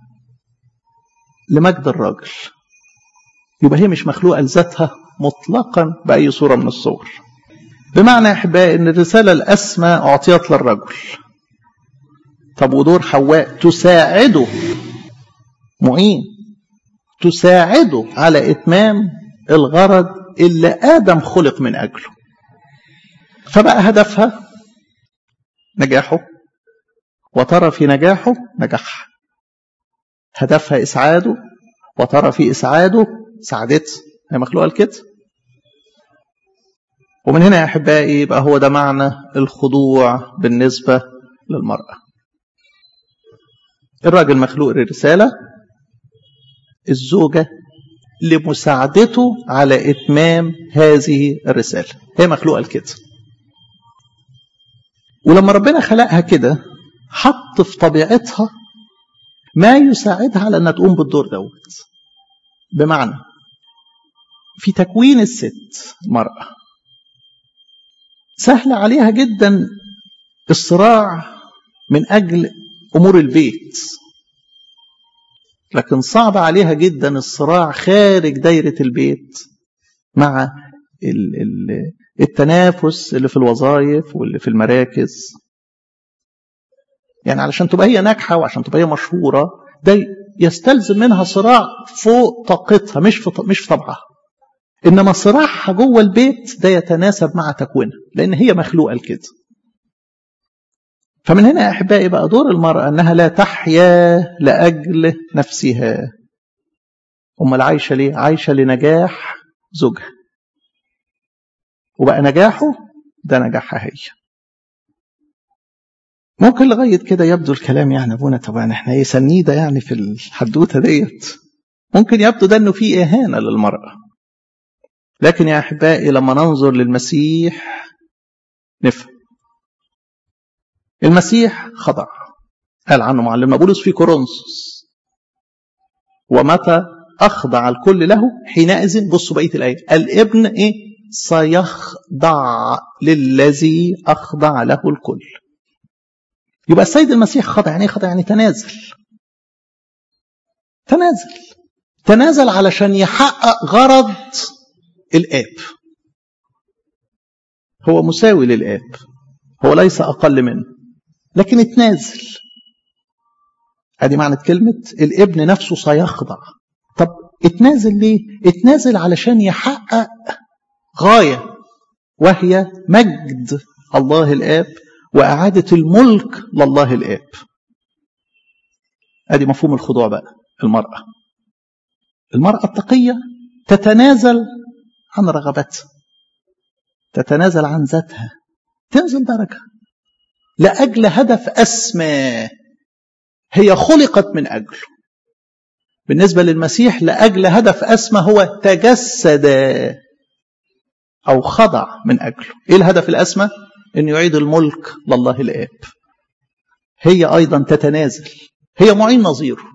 لمجد الراجل يبقى هي مش مخلوقة لذاتها مطلقا بأي صورة من الصور بمعنى يا أحبائي أن الرسالة الأسمى أعطيت للرجل طب ودور حواء تساعده معين تساعده على إتمام الغرض اللي آدم خلق من أجله فبقى هدفها نجاحه وترى في نجاحه نجاحها هدفها إسعاده وترى في إسعاده سعادتها هي مخلوقة لكده ومن هنا يا أحبائي يبقى هو ده معنى الخضوع بالنسبة للمرأة الراجل مخلوق للرسالة الزوجة لمساعدته على إتمام هذه الرسالة هي مخلوقة لكده ولما ربنا خلقها كده حط في طبيعتها ما يساعدها على أنها تقوم بالدور دوت بمعنى في تكوين الست المرأة سهل عليها جدا الصراع من أجل أمور البيت لكن صعب عليها جدا الصراع خارج دايرة البيت مع التنافس اللي في الوظائف واللي في المراكز يعني علشان تبقى هي ناجحة وعشان تبقى هي مشهورة ده يستلزم منها صراع فوق طاقتها مش في مش في طبعها انما صراعها جوه البيت ده يتناسب مع تكوينها لان هي مخلوقه لكده فمن هنا يا احبائي بقى دور المراه انها لا تحيا لاجل نفسها امال عايشه ليه عايشه لنجاح زوجها وبقى نجاحه ده نجاحها هي ممكن لغايه كده يبدو الكلام يعني ابونا طبعا احنا ايه سنيده يعني في الحدوته ديت ممكن يبدو ده انه في اهانه للمراه لكن يا أحبائي لما ننظر للمسيح نفهم المسيح خضع قال عنه معلمنا بولس في كورنثوس ومتى أخضع الكل له حينئذ بصوا بقية الآية الابن إيه سيخضع للذي أخضع له الكل يبقى السيد المسيح خضع يعني خضع يعني تنازل تنازل تنازل علشان يحقق غرض الآب هو مساوي للآب هو ليس أقل منه لكن اتنازل ادي معنى كلمة الابن نفسه سيخضع طب اتنازل ليه اتنازل علشان يحقق غاية وهي مجد الله الآب وإعادة الملك لله الآب ادي مفهوم الخضوع بقى المرأة المرأة التقية تتنازل عن رغبتها تتنازل عن ذاتها تنزل درجة لأجل هدف أسمى هي خلقت من أجله بالنسبة للمسيح لأجل هدف أسمى هو تجسد أو خضع من أجله إيه الهدف الأسمى؟ أن يعيد الملك لله الآب هي أيضا تتنازل هي معين نظيره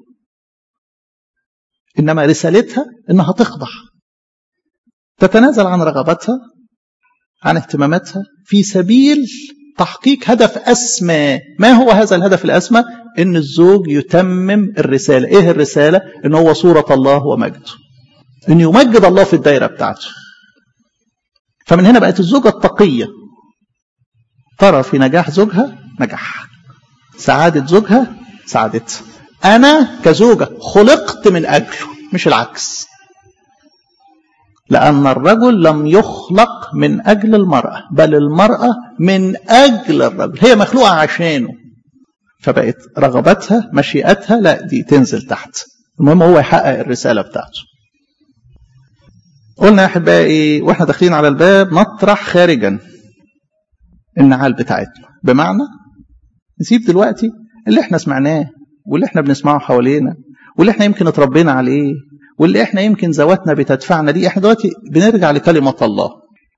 إنما رسالتها إنها تخضع تتنازل عن رغبتها عن اهتماماتها في سبيل تحقيق هدف أسمى ما هو هذا الهدف الأسمى إن الزوج يتمم الرسالة إيه الرسالة إن هو صورة الله ومجده إن يمجد الله في الدايرة بتاعته فمن هنا بقت الزوجة التقية ترى في نجاح زوجها نجاح سعادة زوجها سعادتها أنا كزوجة خلقت من أجله مش العكس لأن الرجل لم يخلق من أجل المرأة بل المرأة من أجل الرجل هي مخلوقة عشانه فبقت رغبتها مشيئتها لا دي تنزل تحت المهم هو يحقق الرسالة بتاعته قلنا يا أحبائي وإحنا داخلين على الباب نطرح خارجا النعال بتاعتنا بمعنى نسيب دلوقتي اللي احنا سمعناه واللي احنا بنسمعه حوالينا واللي احنا يمكن اتربينا عليه واللي احنا يمكن ذواتنا بتدفعنا دي احنا دلوقتي بنرجع لكلمة الله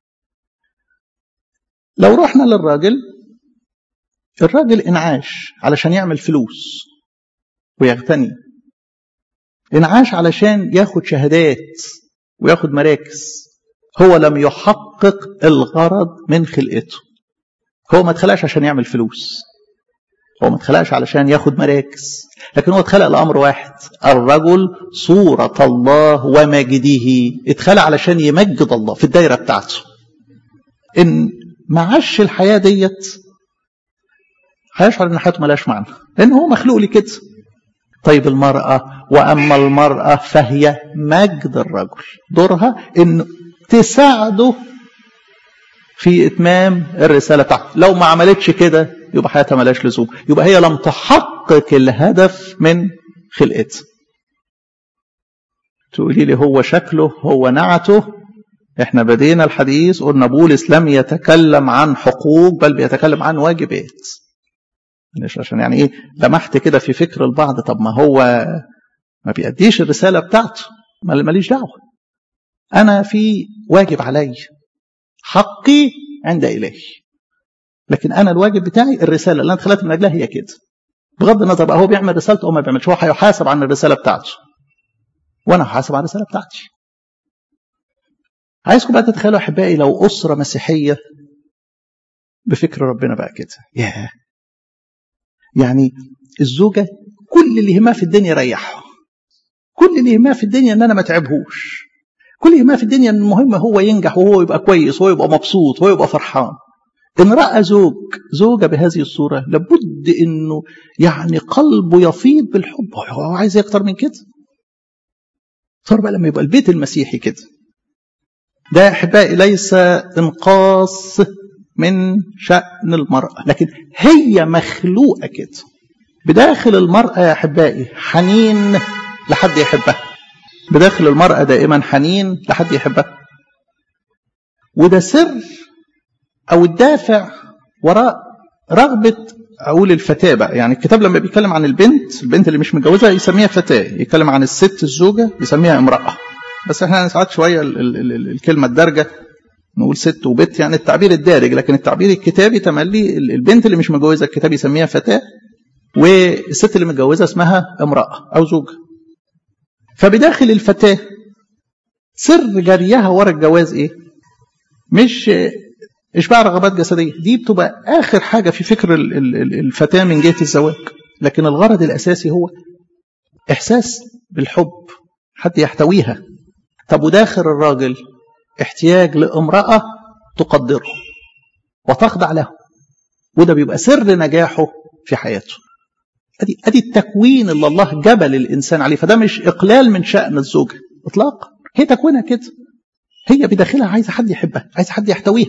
لو رحنا للراجل الراجل انعاش علشان يعمل فلوس ويغتني انعاش علشان ياخد شهادات وياخد مراكز هو لم يحقق الغرض من خلقته هو ما اتخلقش عشان يعمل فلوس هو ما اتخلقش علشان ياخد مراكز لكن هو اتخلق لأمر واحد الرجل صورة الله ومجده اتخلق علشان يمجد الله في الدايرة بتاعته إن ما عاش الحياة ديت هيشعر إن حياته ملاش معنى لأن هو مخلوق لكده طيب المرأة وأما المرأة فهي مجد الرجل دورها إن تساعده في إتمام الرسالة بتاعته لو ما عملتش كده يبقى حياتها ملاش لزوم يبقى هي لم تحقق الهدف من خلقتها تقولي لي هو شكله هو نعته احنا بدينا الحديث قلنا بولس لم يتكلم عن حقوق بل بيتكلم عن واجبات مش عشان يعني ايه لمحت كده في فكر البعض طب ما هو ما بيأديش الرسالة بتاعته ماليش دعوة أنا في واجب علي حقي عند إلهي لكن أنا الواجب بتاعي الرسالة اللي أنا اتخلقت من أجلها هي كده بغض النظر بقى هو بيعمل رسالته أو ما بيعملش هو هيحاسب عن الرسالة بتاعته وأنا هحاسب عن الرسالة بتاعتي عايزكم بقى تتخيلوا أحبائي لو أسرة مسيحية بفكر ربنا بقى كده ياه يعني الزوجة كل اللي يهمها في الدنيا يريحه كل اللي يهمها في الدنيا ان انا ما تعبهوش كل اللي يهمها في الدنيا ان المهم هو ينجح وهو يبقى كويس وهو يبقى مبسوط وهو يبقى فرحان ان راى زوج زوجه بهذه الصوره لابد انه يعني قلبه يفيض بالحب هو عايز اكتر من كده صار بقى لما يبقى البيت المسيحي كده ده يا احبائي ليس انقاص من شأن المرأة لكن هي مخلوقة كده بداخل المرأة يا أحبائي حنين لحد يحبها بداخل المرأة دائما حنين لحد يحبها وده سر أو الدافع وراء رغبة أقول الفتاة بقى يعني الكتاب لما بيتكلم عن البنت البنت اللي مش متجوزة يسميها فتاة يتكلم عن الست الزوجة يسميها امرأة بس احنا ساعات شويه ال ال ال الكلمه الدارجه نقول ست وبت يعني التعبير الدارج لكن التعبير الكتابي تملي البنت اللي مش متجوزه الكتاب يسميها فتاه والست اللي متجوزه اسمها امراه او زوجه فبداخل الفتاه سر جريها ورا الجواز ايه مش اشباع رغبات جسديه دي بتبقى اخر حاجه في فكر الفتاه من جهه الزواج لكن الغرض الاساسي هو احساس بالحب حد يحتويها طب وداخل الراجل احتياج لامراه تقدره وتخضع له وده بيبقى سر نجاحه في حياته ادي ادي التكوين اللي الله جبل الانسان عليه فده مش اقلال من شان الزوجه اطلاقا هي تكوينها كده هي بداخلها عايزه حد يحبها عايزه حد يحتويها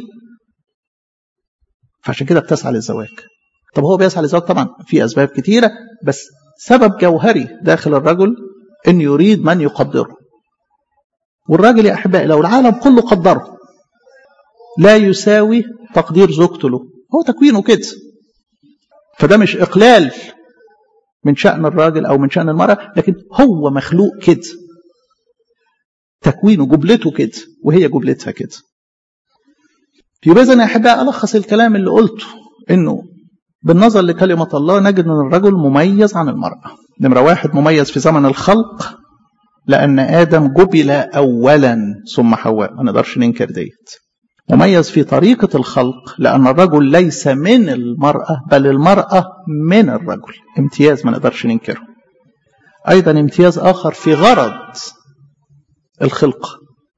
فعشان كده بتسعى للزواج طب هو بيسعى للزواج طبعا في اسباب كتيره بس سبب جوهري داخل الرجل ان يريد من يقدره والراجل يا احبائي لو العالم كله قدره لا يساوي تقدير زوجته له هو تكوينه كده فده مش اقلال من شأن الراجل او من شأن المرأة لكن هو مخلوق كده تكوينه جبلته كده وهي جبلتها كده يبقى اذا يا احبائي الخص الكلام اللي قلته انه بالنظر لكلمة الله نجد أن الرجل مميز عن المرأة نمرة واحد مميز في زمن الخلق لأن آدم جبل أولا ثم حواء ما نقدرش ننكر ديت مميز في طريقة الخلق لأن الرجل ليس من المرأة بل المرأة من الرجل امتياز ما نقدرش ننكره أيضا امتياز آخر في غرض الخلقة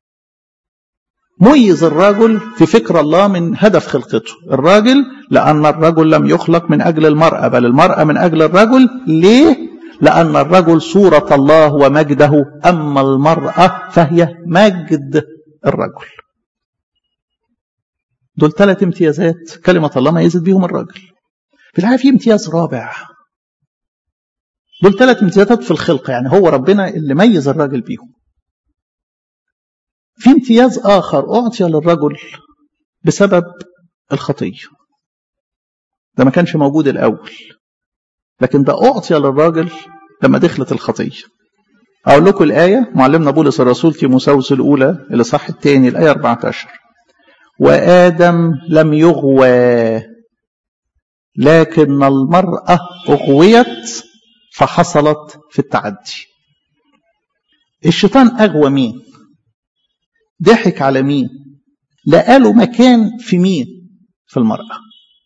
ميز الرجل في فكر الله من هدف خلقته الراجل لأن الرجل لم يخلق من أجل المرأة بل المرأة من أجل الرجل ليه؟ لأن الرجل صورة الله ومجده أما المرأة فهي مجد الرجل دول ثلاث امتيازات كلمة الله ميزت بيهم الراجل في الحقيقة في امتياز رابع دول ثلاث امتيازات في الخلقة يعني هو ربنا اللي ميز الراجل بيهم في امتياز آخر أعطي للرجل بسبب الخطية ده ما كانش موجود الأول لكن ده أعطي للراجل لما دخلت الخطية أقول لكم الآية معلمنا بولس الرسول تيموساوس الأولى الإصحاح الثاني الآية 14 وآدم لم يغوى لكن المرأة أغويت فحصلت في التعدي الشيطان أغوى مين ضحك على مين لقى له مكان في مين في المرأة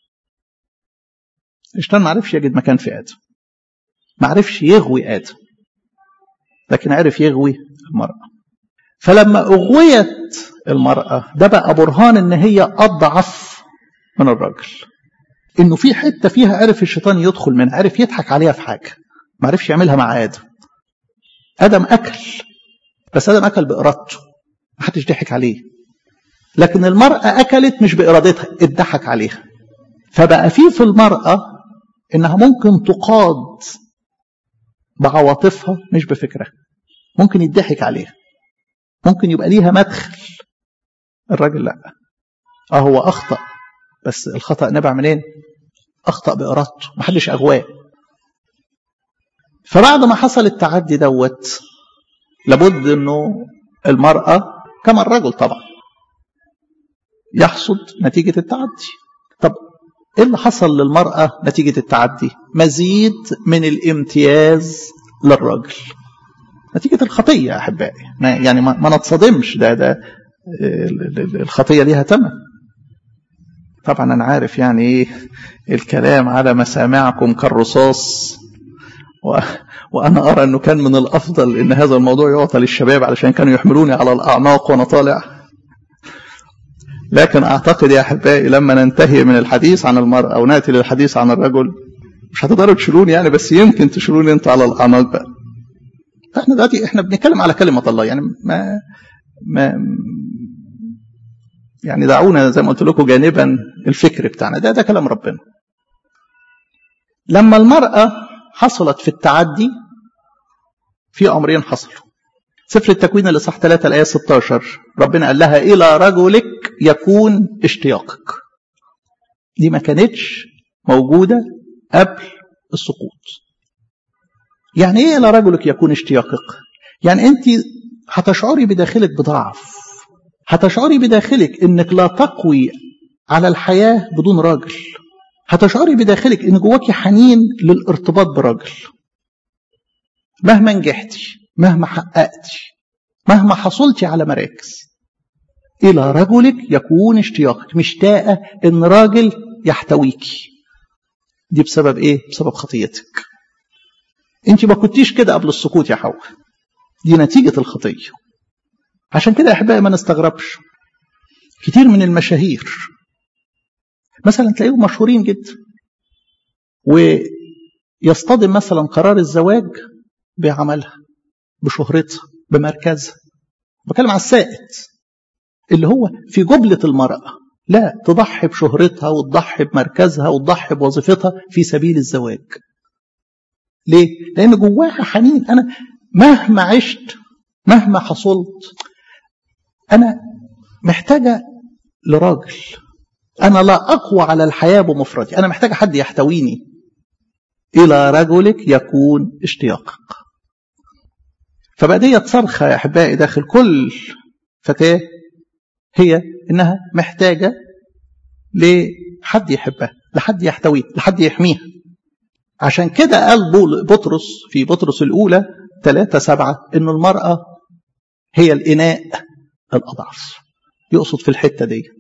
الشيطان ما عرفش يجد مكان في آدم ما عرفش يغوي آدم لكن عرف يغوي المرأة فلما أغويت المرأة ده بقى برهان إن هي أضعف من الراجل إنه في حتة فيها عرف الشيطان يدخل من عرف يضحك عليها في حاجة ما عرفش يعملها مع آدم آدم أكل بس آدم أكل بإرادته ما حدش ضحك عليه لكن المرأة أكلت مش بإرادتها اتضحك عليها فبقى في في المرأة إنها ممكن تقاد بعواطفها مش بفكرها ممكن يضحك عليها ممكن يبقى ليها مدخل الراجل لا اه هو اخطا بس الخطا نبع منين اخطا بارادته محدش اغواه فبعد ما حصل التعدي دوت لابد انه المراه كما الرجل طبعا يحصد نتيجه التعدي طب ايه اللي حصل للمراه نتيجه التعدي مزيد من الامتياز للراجل نتيجة الخطية يا أحبائي يعني ما نتصدمش ده ده الخطية ليها تمن طبعا أنا عارف يعني إيه الكلام على مسامعكم كالرصاص و... وأنا أرى أنه كان من الأفضل أن هذا الموضوع يعطى للشباب علشان كانوا يحملوني على الأعناق وأنا طالع لكن أعتقد يا أحبائي لما ننتهي من الحديث عن المرأة ونأتي للحديث عن الرجل مش هتقدروا تشيلوني يعني بس يمكن تشيلوني أنت على الأعناق بقى فاحنا دلوقتي احنا بنتكلم على كلمه الله يعني ما ما يعني دعونا زي ما قلت لكم جانبا الفكر بتاعنا ده ده كلام ربنا لما المرأة حصلت في التعدي في أمرين حصلوا سفر التكوين اللي صح 3 الآية 16 ربنا قال لها إلى رجلك يكون اشتياقك دي ما كانتش موجودة قبل السقوط يعني ايه الى رجلك يكون اشتياقك يعني انت هتشعري بداخلك بضعف هتشعري بداخلك انك لا تقوي على الحياة بدون راجل هتشعري بداخلك ان جواكي حنين للارتباط براجل مهما نجحتي مهما حققتي مهما حصلتي على مراكز الى رجلك يكون اشتياقك مشتاقه ان راجل يحتويكي دي بسبب ايه بسبب خطيتك انت ما كنتيش كده قبل السقوط يا حواء دي نتيجه الخطيه عشان كده يا احبائي ما نستغربش كتير من المشاهير مثلا تلاقيهم مشهورين جدا ويصطدم مثلا قرار الزواج بعملها بشهرتها بمركزها بتكلم على السائد اللي هو في جبلة المرأة لا تضحي بشهرتها وتضحي بمركزها وتضحي بوظيفتها في سبيل الزواج ليه؟ لأن جواها حنين أنا مهما عشت مهما حصلت أنا محتاجة لراجل أنا لا أقوى على الحياة بمفردي أنا محتاجة حد يحتويني إلى رجلك يكون اشتياقك فبقى ديت صرخة يا أحبائي داخل كل فتاة هي إنها محتاجة لحد يحبها لحد يحتويها لحد يحميها عشان كده قال بطرس في بطرس الأولى ثلاثة سبعة إنه المرأة هي الإناء الأضعف يقصد في الحتة ديت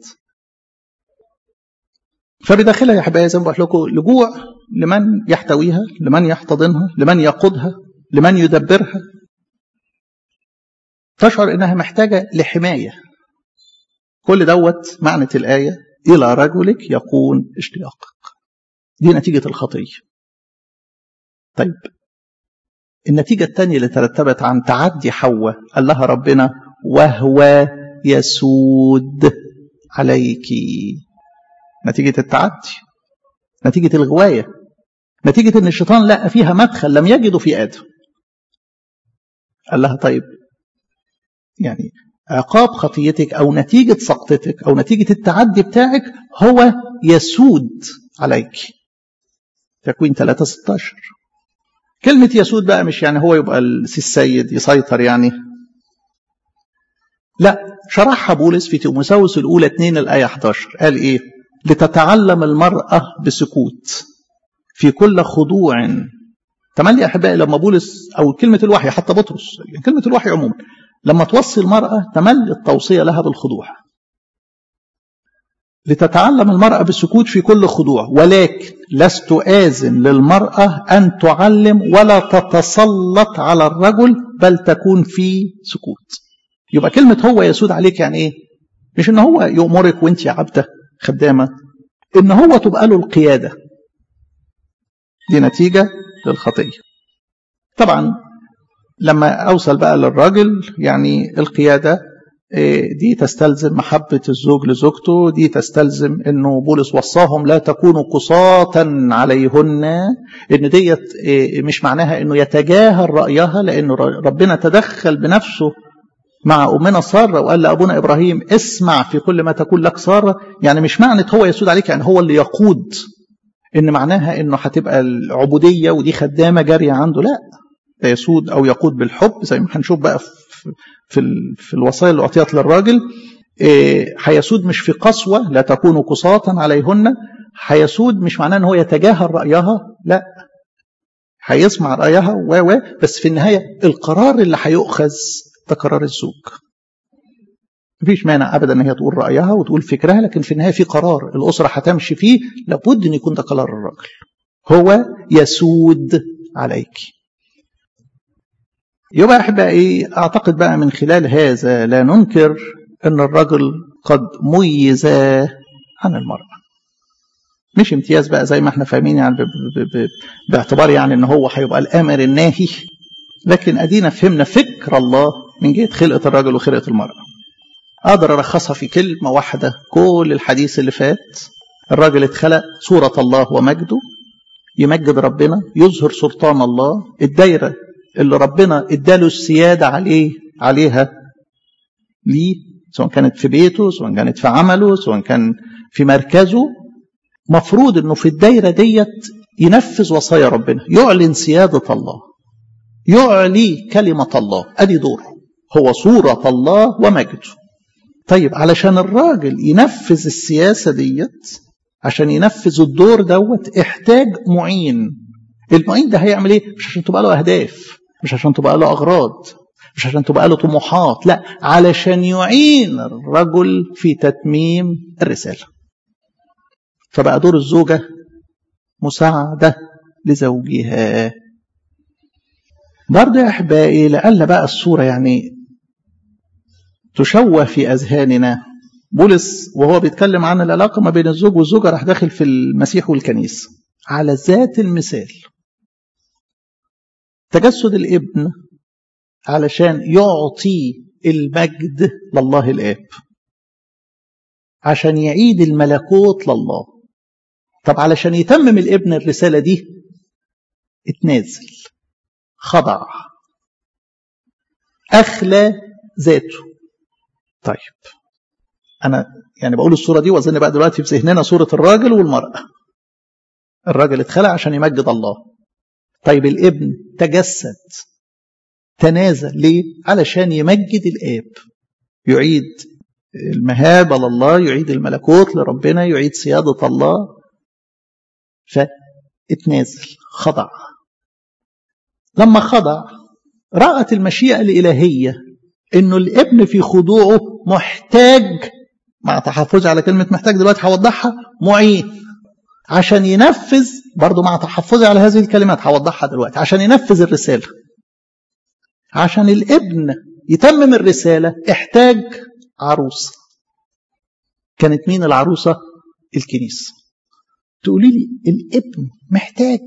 فبداخلها يا حبايبي زي ما بقول لكم لجوع لمن يحتويها لمن يحتضنها لمن يقودها لمن يدبرها تشعر انها محتاجه لحمايه كل دوت معنى الايه الى رجلك يكون اشتياقك دي نتيجه الخطيه طيب النتيجه الثانيه اللي ترتبت عن تعدي حواء قال لها ربنا وهو يسود عليك نتيجة التعدي نتيجة الغواية نتيجة ان الشيطان لقى فيها مدخل لم يجده في آدم قال لها طيب يعني عقاب خطيتك أو نتيجة سقطتك أو نتيجة التعدي بتاعك هو يسود عليك تكوين 3 16 كلمة يسود بقى مش يعني هو يبقى السيد يسيطر يعني لا شرحها بولس في تيموساوس الأولى 2 الآية 11 قال إيه لتتعلم المرأة بسكوت في كل خضوع تملي أحبائي لما بولس أو كلمة الوحي حتى بطرس كلمة الوحي عموما لما توصي المرأة تمل التوصية لها بالخضوع لتتعلم المرأة بالسكوت في كل خضوع ولكن لست آذن للمرأة أن تعلم ولا تتسلط على الرجل بل تكون في سكوت يبقى كلمة هو يسود عليك يعني إيه مش إن هو يأمرك وأنت يا عبده خدامة إن هو تبقى له القيادة دي نتيجة للخطية طبعا لما أوصل بقى للراجل يعني القيادة دي تستلزم محبة الزوج لزوجته دي تستلزم انه بولس وصاهم لا تكونوا قصاة عليهن ان ديت مش معناها انه يتجاهل رأيها لانه ربنا تدخل بنفسه مع أمنا سارة وقال لأبونا إبراهيم اسمع في كل ما تقول لك سارة يعني مش معنى هو يسود عليك يعني هو اللي يقود إن معناها إنه هتبقى العبودية ودي خدامة جارية عنده لا ده يسود أو يقود بالحب زي ما هنشوف بقى في في, في الوصايا اللي أعطيت للراجل هيسود مش في قسوة لا تكونوا قصاة عليهن هيسود مش معناه إن هو يتجاهل رأيها لا هيسمع رأيها و و بس في النهاية القرار اللي هيؤخذ ده قرار الزوج مفيش مانع ابدا ان هي تقول رايها وتقول فكرها لكن في النهايه في قرار الاسره هتمشي فيه لابد ان يكون ده قرار الراجل هو يسود عليك يبقى احبائي اعتقد بقى من خلال هذا لا ننكر ان الرجل قد ميز عن المراه مش امتياز بقى زي ما احنا فاهمين يعني ب ب ب باعتبار يعني ان هو هيبقى الامر الناهي لكن ادينا فهمنا فكر الله من جهه خلقه الرجل وخلقه المراه اقدر الخصها في كلمه واحده كل الحديث اللي فات الراجل اتخلق صوره الله ومجده يمجد ربنا يظهر سلطان الله الدايره اللي ربنا اداله السياده عليه عليها ليه سواء كانت في بيته سواء كانت في عمله سواء كان في مركزه مفروض انه في الدايره ديت ينفذ وصايا ربنا يعلن سياده الله يعلي كلمه الله ادي دوره هو صورة الله ومجده طيب علشان الراجل ينفذ السياسة ديت عشان ينفذ الدور دوت احتاج معين المعين ده هيعمل ايه مش عشان تبقى له اهداف مش عشان تبقى له اغراض مش عشان تبقى له طموحات لا علشان يعين الرجل في تتميم الرسالة فبقى دور الزوجة مساعدة لزوجها برضه يا أحبائي لعل بقى الصورة يعني تشوه في أذهاننا بولس وهو بيتكلم عن العلاقة ما بين الزوج والزوجة راح داخل في المسيح والكنيسة على ذات المثال تجسد الابن علشان يعطي المجد لله الآب عشان يعيد الملكوت لله طب علشان يتمم الابن الرسالة دي اتنازل خضع أخلى ذاته طيب أنا يعني بقول الصورة دي وأظن بقى دلوقتي في ذهننا صورة الراجل والمرأة الراجل اتخلق عشان يمجد الله طيب الابن تجسد تنازل ليه علشان يمجد الآب يعيد المهابة لله يعيد الملكوت لربنا يعيد سيادة الله فاتنازل خضع لما خضع رأت المشيئة الإلهية إنه الابن في خضوعه محتاج مع تحفظي على كلمة محتاج دلوقتي هوضحها معين عشان ينفذ برضه مع تحفظي على هذه الكلمات هوضحها دلوقتي عشان ينفذ الرسالة عشان الابن يتمم الرسالة احتاج عروسة كانت مين العروسة الكنيسة تقولي لي الابن محتاج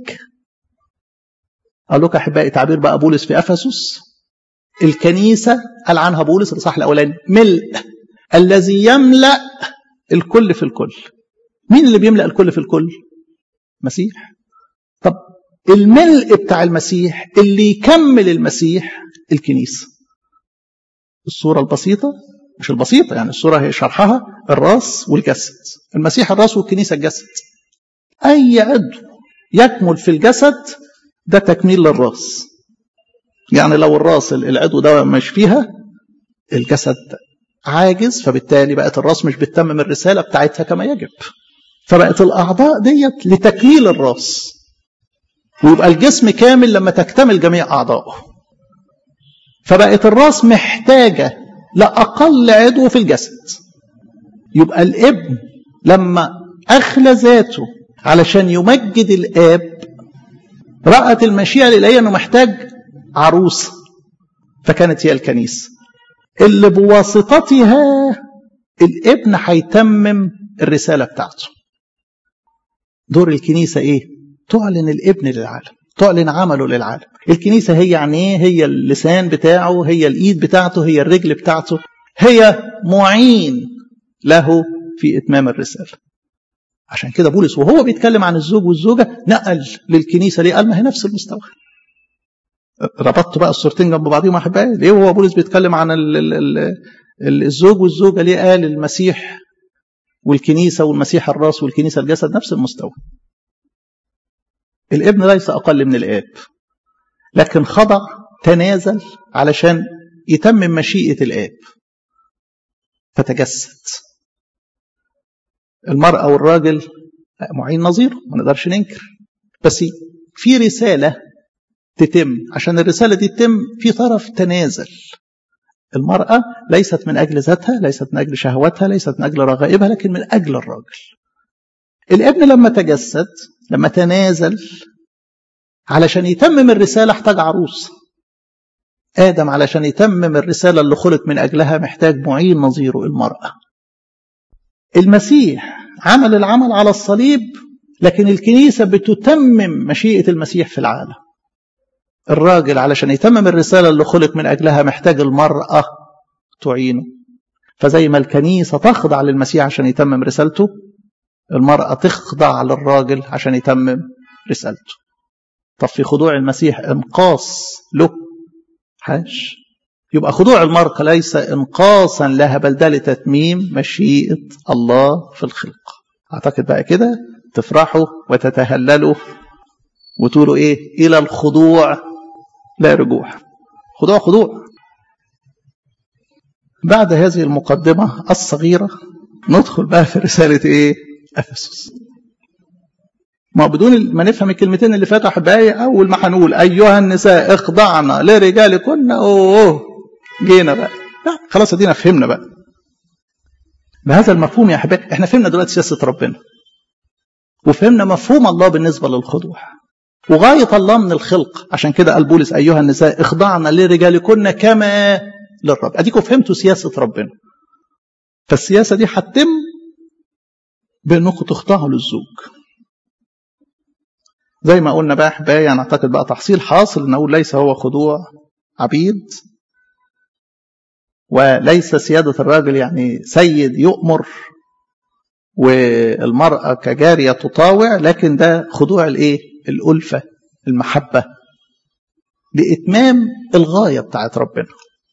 أقول لك أحبائي تعبير بقى بولس في أفسس الكنيسة قال عنها بولس الإصحاح الأولاني ملء الذي يملأ الكل في الكل مين اللي بيملأ الكل في الكل مسيح طب الملء بتاع المسيح اللي يكمل المسيح الكنيسة الصورة البسيطة مش البسيطة يعني الصورة هي شرحها الراس والجسد المسيح الراس والكنيسة الجسد أي عضو يكمل في الجسد ده تكميل للراس يعني لو الراس العضو ده مش فيها الجسد عاجز فبالتالي بقت الراس مش بتتمم الرسالة بتاعتها كما يجب فبقت الأعضاء ديت لتكميل الراس ويبقى الجسم كامل لما تكتمل جميع أعضائه فبقت الراس محتاجة لأقل عضو في الجسد يبقى الابن لما أخلى ذاته علشان يمجد الآب رأت المشيئة الإلهية أنه محتاج عروسة فكانت هي الكنيسة اللي بواسطتها الابن هيتمم الرسالة بتاعته دور الكنيسة ايه تعلن الابن للعالم تعلن عمله للعالم الكنيسة هي يعني ايه هي اللسان بتاعه هي الايد بتاعته هي الرجل بتاعته هي معين له في اتمام الرسالة عشان كده بولس وهو بيتكلم عن الزوج والزوجة نقل للكنيسة ليه قال ما هي نفس المستوى ربطت بقى الصورتين جنب بعضهم احبائي ليه وهو بولس بيتكلم عن ال ال ال الزوج والزوجة ليه قال المسيح والكنيسة والمسيح الراس والكنيسة الجسد نفس المستوى الابن ليس أقل من الآب لكن خضع تنازل علشان يتمم مشيئة الآب فتجسد المرأة والراجل معين نظيره ما نقدرش ننكر بس في رسالة تتم عشان الرسالة دي تتم في طرف تنازل المرأة ليست من أجل ذاتها ليست من أجل شهوتها ليست من أجل رغائبها لكن من أجل الراجل الابن لما تجسد لما تنازل علشان يتمم الرسالة احتاج عروس آدم علشان يتمم الرسالة اللي خلق من أجلها محتاج معين نظيره المرأة المسيح عمل العمل على الصليب لكن الكنيسة بتتمم مشيئة المسيح في العالم الراجل علشان يتمم الرسالة اللي خلق من أجلها محتاج المرأة تعينه فزي ما الكنيسة تخضع للمسيح عشان يتمم رسالته المرأة تخضع للراجل عشان يتمم رسالته طب في خضوع المسيح انقاص له حاش يبقى خضوع المرأة ليس انقاصا لها بل ده لتتميم مشيئة الله في الخلق أعتقد بقى كده تفرحوا وتتهللوا وتقولوا إيه إلى الخضوع لا رجوع خضوع خضوع بعد هذه المقدمة الصغيرة ندخل بقى في رسالة إيه؟ أفسس. ما بدون ما نفهم الكلمتين اللي فاتوا أحبائي أول ما هنقول أيها النساء اخضعنا لرجالكن أوه جينا بقى. لا خلاص ادينا فهمنا بقى. بهذا المفهوم يا أحبائي إحنا فهمنا دلوقتي سياسة ربنا. وفهمنا مفهوم الله بالنسبة للخضوع. وغاية الله من الخلق عشان كده قال بولس أيها النساء اخضعنا لرجالكن كما للرب أديكم فهمتوا سياسة ربنا فالسياسة دي هتتم بأنكم تخضعوا للزوج زي ما قلنا بقى أحبائي يعني أعتقد بقى تحصيل حاصل نقول ليس هو خضوع عبيد وليس سيادة الراجل يعني سيد يؤمر والمرأة كجارية تطاوع لكن ده خضوع الإيه؟ الألفة المحبة لإتمام الغاية بتاعت ربنا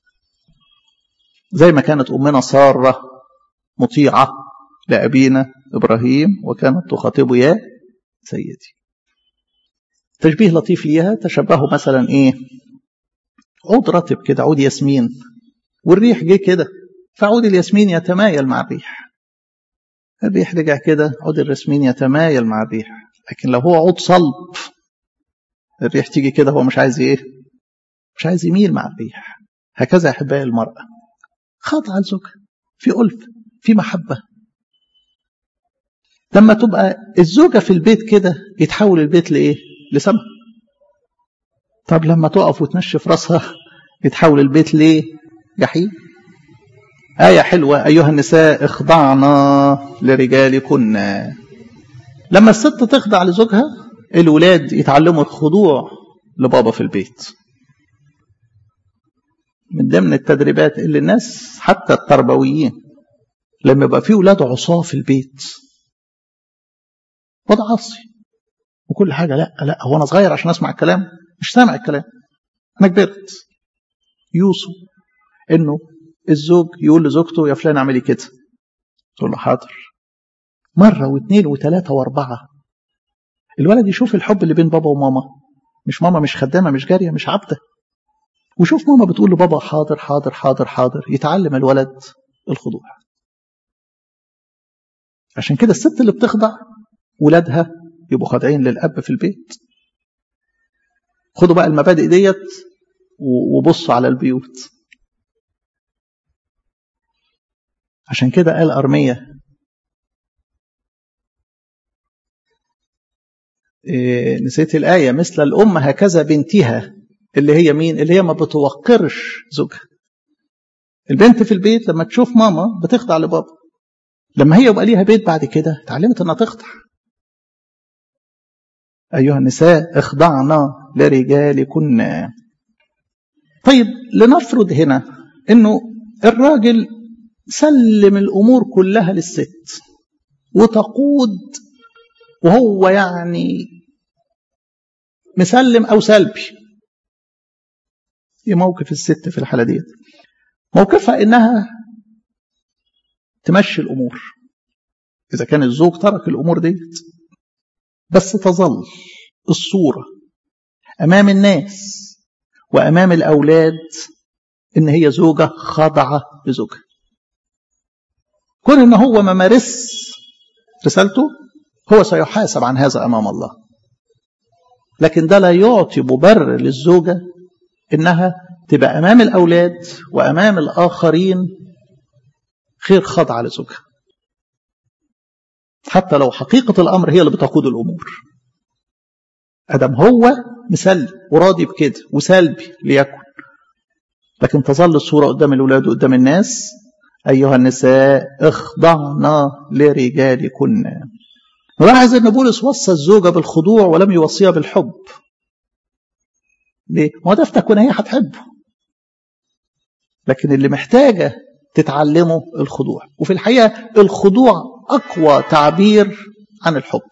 زي ما كانت أمنا سارة مطيعة لأبينا إبراهيم وكانت تخاطبه يا سيدي تشبيه لطيف ليها تشبهه مثلا إيه عود رطب كده عود ياسمين والريح جه كده فعود الياسمين يتمايل مع الريح الريح رجع كده عود الياسمين يتمايل مع الريح لكن لو هو عود صلب الريح تيجي كده هو مش عايز ايه مش عايز يميل مع الريح هكذا احبائي المراه خاضعه لزوجها في ألف في محبه لما تبقى الزوجه في البيت كده يتحول البيت لايه لسما طب لما تقف وتنشف راسها يتحول البيت ليه جحيم آية حلوة أيها النساء اخضعنا لرجالكن لما الست تخضع لزوجها الولاد يتعلموا الخضوع لبابا في البيت من ضمن التدريبات اللي الناس حتى التربويين لما يبقى في ولاد عصاه في البيت وضع عصي وكل حاجه لا لا هو انا صغير عشان اسمع الكلام مش سامع الكلام انا كبرت يوصوا انه الزوج يقول لزوجته يا فلان اعملي كده تقول له حاضر مره واثنين وثلاثه واربعه الولد يشوف الحب اللي بين بابا وماما مش ماما مش خدامه مش جاريه مش عبده وشوف ماما بتقول لبابا حاضر حاضر حاضر حاضر يتعلم الولد الخضوع عشان كده الست اللي بتخضع ولادها يبقوا خاضعين للاب في البيت خدوا بقى المبادئ ديت وبصوا على البيوت عشان كده قال أرمية إيه نسيت الآية مثل الأم هكذا بنتها اللي هي مين اللي هي ما بتوقرش زوجها البنت في البيت لما تشوف ماما بتخضع لبابا لما هي يبقى ليها بيت بعد كده اتعلمت انها تخضع أيها النساء اخضعنا لرجالكن طيب لنفرض هنا انه الراجل سلم الامور كلها للست وتقود وهو يعني مسلم او سلبي ايه موقف الست في الحاله دي موقفها انها تمشي الامور اذا كان الزوج ترك الامور دي بس تظل الصوره امام الناس وامام الاولاد ان هي زوجه خاضعه لزوجها كون ان هو ما مارس رسالته هو سيحاسب عن هذا امام الله لكن ده لا يعطي مبرر للزوجه انها تبقى امام الاولاد وامام الاخرين غير خاضعه لزوجها حتى لو حقيقه الامر هي اللي بتقود الامور ادم هو مسلم وراضي بكده وسلبي ليكن لكن تظل الصوره قدام الاولاد وقدام الناس أيها النساء اخضعنا لرجالكن نلاحظ أن بولس وصى الزوجة بالخضوع ولم يوصيها بالحب ليه؟ ما ده في تكون هي هتحبه لكن اللي محتاجة تتعلمه الخضوع وفي الحقيقة الخضوع أقوى تعبير عن الحب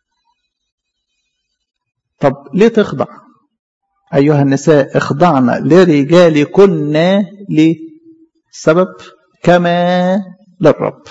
طب ليه تخضع أيها النساء اخضعنا لرجالكن ليه السبب كما للرب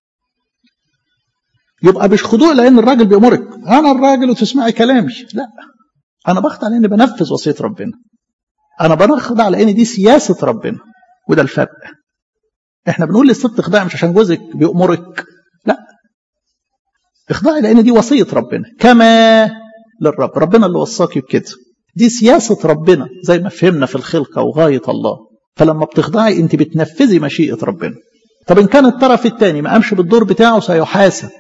يبقى مش خضوع لان الراجل بيامرك انا الراجل وتسمعي كلامي لا انا بخضع لاني بنفذ وصيه ربنا انا بخضع لان دي سياسه ربنا وده الفرق احنا بنقول للست اخضعي مش عشان جوزك بيأمرك لا اخضعي لان دي وصيه ربنا كما للرب ربنا اللي وصاكي بكده دي سياسه ربنا زي ما فهمنا في الخلقه وغايه الله فلما بتخضعي انت بتنفذي مشيئه ربنا طب ان كان الطرف الثاني ما قامش بالدور بتاعه سيحاسب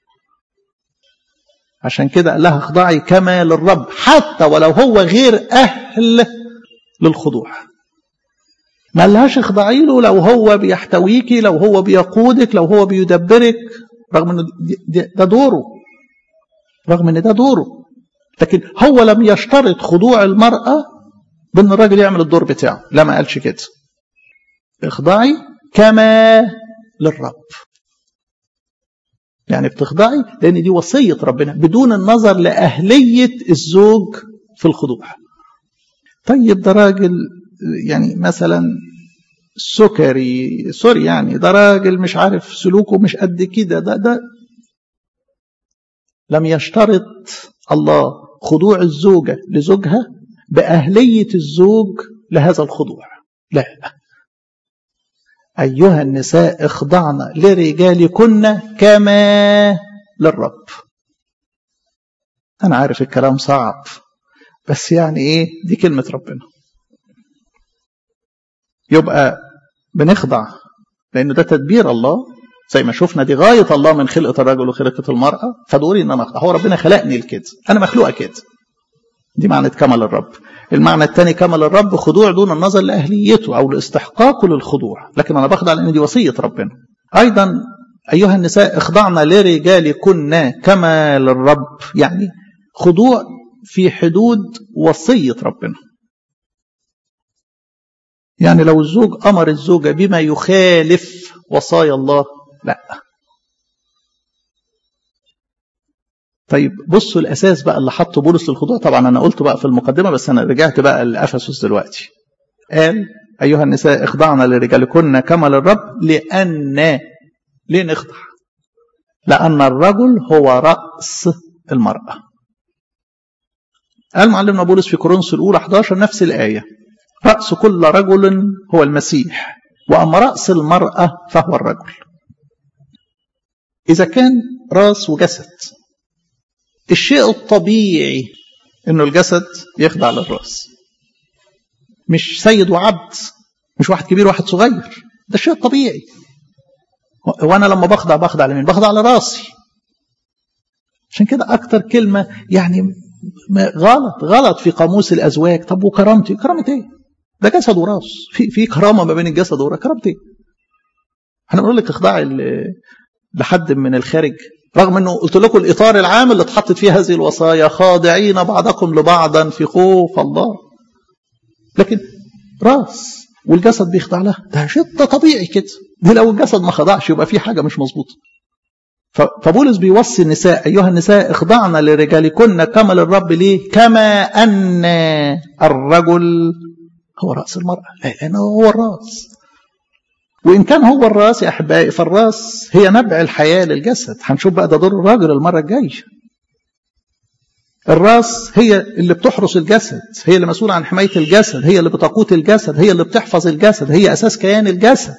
عشان كده قال لها اخضعي كما للرب حتى ولو هو غير اهل للخضوع ما قالهاش اخضعي له لو هو بيحتويكي لو هو بيقودك لو هو بيدبرك رغم ان ده دوره رغم ان ده دوره لكن هو لم يشترط خضوع المرأة بان الراجل يعمل الدور بتاعه لا ما قالش كده اخضعي كما للرب يعني بتخضعي لان دي وصية ربنا بدون النظر لأهلية الزوج في الخضوع طيب ده راجل يعني مثلا سكري سوري يعني ده راجل مش عارف سلوكه مش قد كده ده ده لم يشترط الله خضوع الزوجة لزوجها بأهلية الزوج لهذا الخضوع لا أيها النساء اخضعن لرجالكن كما للرب أنا عارف الكلام صعب بس يعني إيه دي كلمة ربنا يبقى بنخضع لأنه ده تدبير الله زي ما شفنا دي غاية الله من خلقة الرجل وخلقة المرأة فدوري إن أنا أخضع هو ربنا خلقني لكده أنا مخلوقة كده دي معنى كمل الرب المعنى الثاني كمل الرب خضوع دون النظر لأهليته أو لاستحقاقه للخضوع لكن أنا بخضع لأن دي وصية ربنا أيضا أيها النساء اخضعن لرجالكن كما للرب يعني خضوع في حدود وصية ربنا يعني لو الزوج أمر الزوجة بما يخالف وصايا الله لا طيب بصوا الأساس بقى اللي حطه بولس للخضوع طبعا أنا قلت بقى في المقدمة بس أنا رجعت بقى لأفسس دلوقتي قال أيها النساء اخضعن لرجالكن كما للرب لأن ليه نخضع لأن الرجل هو رأس المرأة قال معلمنا بولس في كورنثوس الأولى 11 نفس الآية رأس كل رجل هو المسيح وأما رأس المرأة فهو الرجل إذا كان راس وجسد الشيء الطبيعي انه الجسد يخضع للراس مش سيد وعبد مش واحد كبير وواحد صغير ده شيء طبيعي وانا لما بخضع بخضع لمين بخضع لراسي عشان كده اكتر كلمه يعني غلط غلط في قاموس الازواج طب وكرامتي كرامه ايه ده جسد وراس في في كرامه ما بين الجسد والراس كرامه ايه احنا بنقول لك اخضعي لحد من الخارج رغم انه قلت لكم الاطار العام اللي اتحطت فيه هذه الوصايا خاضعين بعضكم لبعضا في خوف الله لكن راس والجسد بيخضع لها ده شيء طبيعي كده دي لو الجسد ما خضعش يبقى في حاجه مش مظبوطه فبولس بيوصي النساء ايها النساء اخضعن لرجالكن كما للرب ليه كما ان الرجل هو راس المراه لانه هو الراس وإن كان هو الراس يا أحبائي فالراس هي نبع الحياة للجسد هنشوف بقى ده دور الراجل المرة الجاية الراس هي اللي بتحرس الجسد هي اللي مسؤولة عن حماية الجسد هي اللي بتقوت الجسد هي اللي بتحفظ الجسد هي أساس كيان الجسد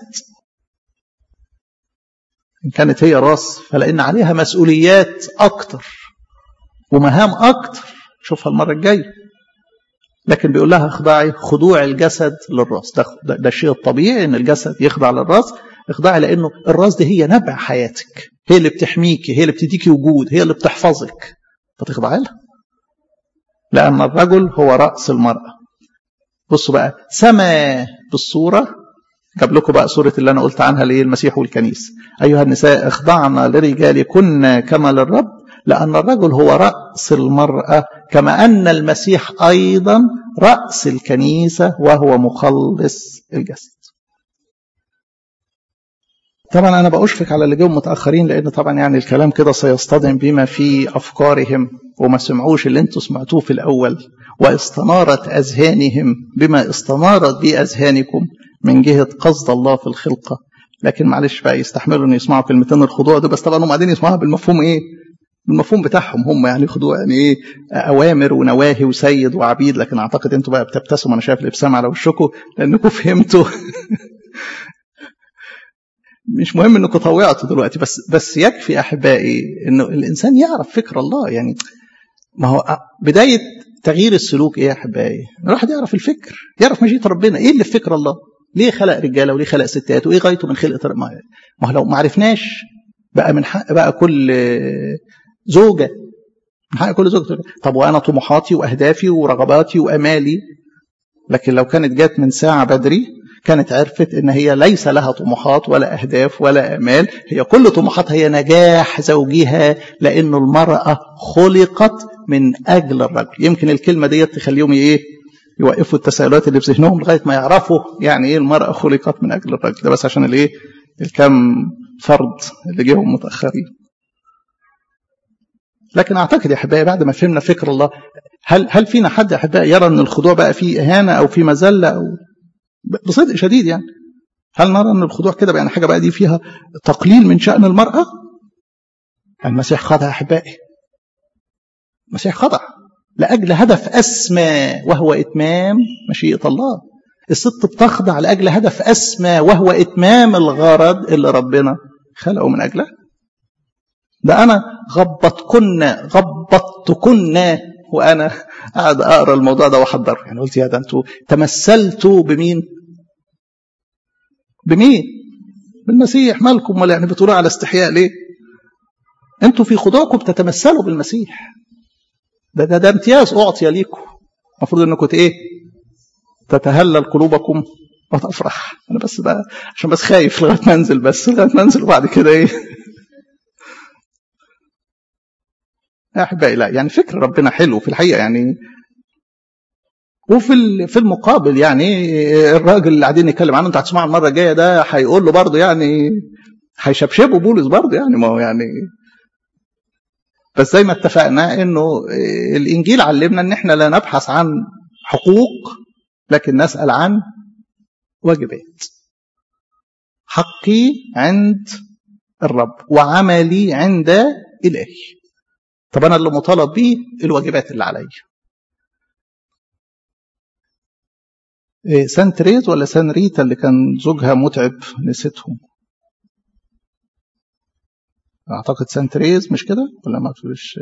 إن كانت هي راس فلأن عليها مسؤوليات أكتر ومهام أكتر شوفها المرة الجاية لكن بيقول لها اخضعي خضوع الجسد للراس ده, ده, ده الشيء الطبيعي ان الجسد يخضع للراس اخضعي لانه الراس دي هي نبع حياتك هي اللي بتحميكي هي اللي بتديكي وجود هي اللي بتحفظك فتخضعي لها لان الرجل هو راس المراه بصوا بقى سما بالصوره جاب لكم بقى صورة اللي أنا قلت عنها ليه المسيح والكنيسة أيها النساء اخضعن لرجالكن كما للرب لأن الرجل هو رأس المرأة كما أن المسيح أيضا رأس الكنيسة وهو مخلص الجسد طبعا أنا بأشفق على اللي جم متأخرين لأن طبعا يعني الكلام كده سيصطدم بما في أفكارهم وما سمعوش اللي انتوا سمعتوه في الأول واستنارت أذهانهم بما استنارت به أذهانكم من جهة قصد الله في الخلقة لكن معلش بقى يستحملوا ان يسمعوا كلمتين الخضوع ده بس طبعا هم قاعدين يسمعوها بالمفهوم ايه بالمفهوم بتاعهم هم يعني خضوع يعني ايه اوامر ونواهي وسيد وعبيد لكن اعتقد انتوا بقى بتبتسموا انا شايف الابتسام على وشكم لانكم فهمتوا مش مهم انكم طوعتوا دلوقتي بس بس يكفي احبائي انه الانسان يعرف فكر الله يعني ما هو بدايه تغيير السلوك ايه يا احبائي؟ الواحد يعرف الفكر يعرف مشيئه ربنا ايه اللي في فكر الله؟ ليه خلق رجاله وليه خلق ستات وايه غايته من خلقه ما هو لو ما عرفناش بقى من حق بقى كل زوجه من حق كل زوجه طب وانا طموحاتي واهدافي ورغباتي وامالي لكن لو كانت جات من ساعه بدري كانت عرفت ان هي ليس لها طموحات ولا اهداف ولا امال هي كل طموحاتها هي نجاح زوجها لانه المراه خلقت من اجل الرجل يمكن الكلمه ديت تخليهم ايه يوقفوا التساؤلات اللي في ذهنهم لغايه ما يعرفوا يعني ايه المراه خلقت من اجل الرجل ده بس عشان الايه الكم فرد اللي جيهم متاخرين لكن اعتقد يا احبائي بعد ما فهمنا فكر الله هل هل فينا حد يا احبائي يرى ان الخضوع بقى فيه اهانه او فيه مذله او بصدق شديد يعني هل نرى ان الخضوع كده بقى يعني حاجه بقى دي فيها تقليل من شان المراه المسيح خضع احبائي المسيح خضع لاجل هدف اسمى وهو اتمام مشيئه الله الست بتخضع لاجل هدف اسمى وهو اتمام الغرض اللي ربنا خلقه من اجله ده انا غبطكن غبطتكن وانا قاعد اقرا الموضوع ده واحضره يعني قلت يا ده انتوا تمثلتوا بمين؟ بمين؟ بالمسيح مالكم ولا يعني بتقولوا على استحياء ليه؟ انتوا في خضوعكم بتتمثلوا بالمسيح ده ده, ده امتياز اعطي ليكم المفروض انكم ايه؟ تتهلل قلوبكم وتفرح انا بس بقى عشان بس خايف لغايه ما انزل بس لغايه ما انزل وبعد كده ايه يا احبائي لا يعني فكر ربنا حلو في الحقيقه يعني وفي في المقابل يعني الراجل اللي قاعدين نتكلم عنه انت هتسمعه المره الجايه ده هيقول له برضه يعني هيشبشبه بولس برضه يعني ما هو يعني بس زي ما اتفقنا انه الانجيل علمنا ان احنا لا نبحث عن حقوق لكن نسال عن واجبات حقي عند الرب وعملي عند الهي طب انا اللي مطالب بيه الواجبات اللي عليا إيه سان تريز ولا سان ريتا اللي كان زوجها متعب نسيتهم اعتقد سان تريز مش كده ولا ما فيش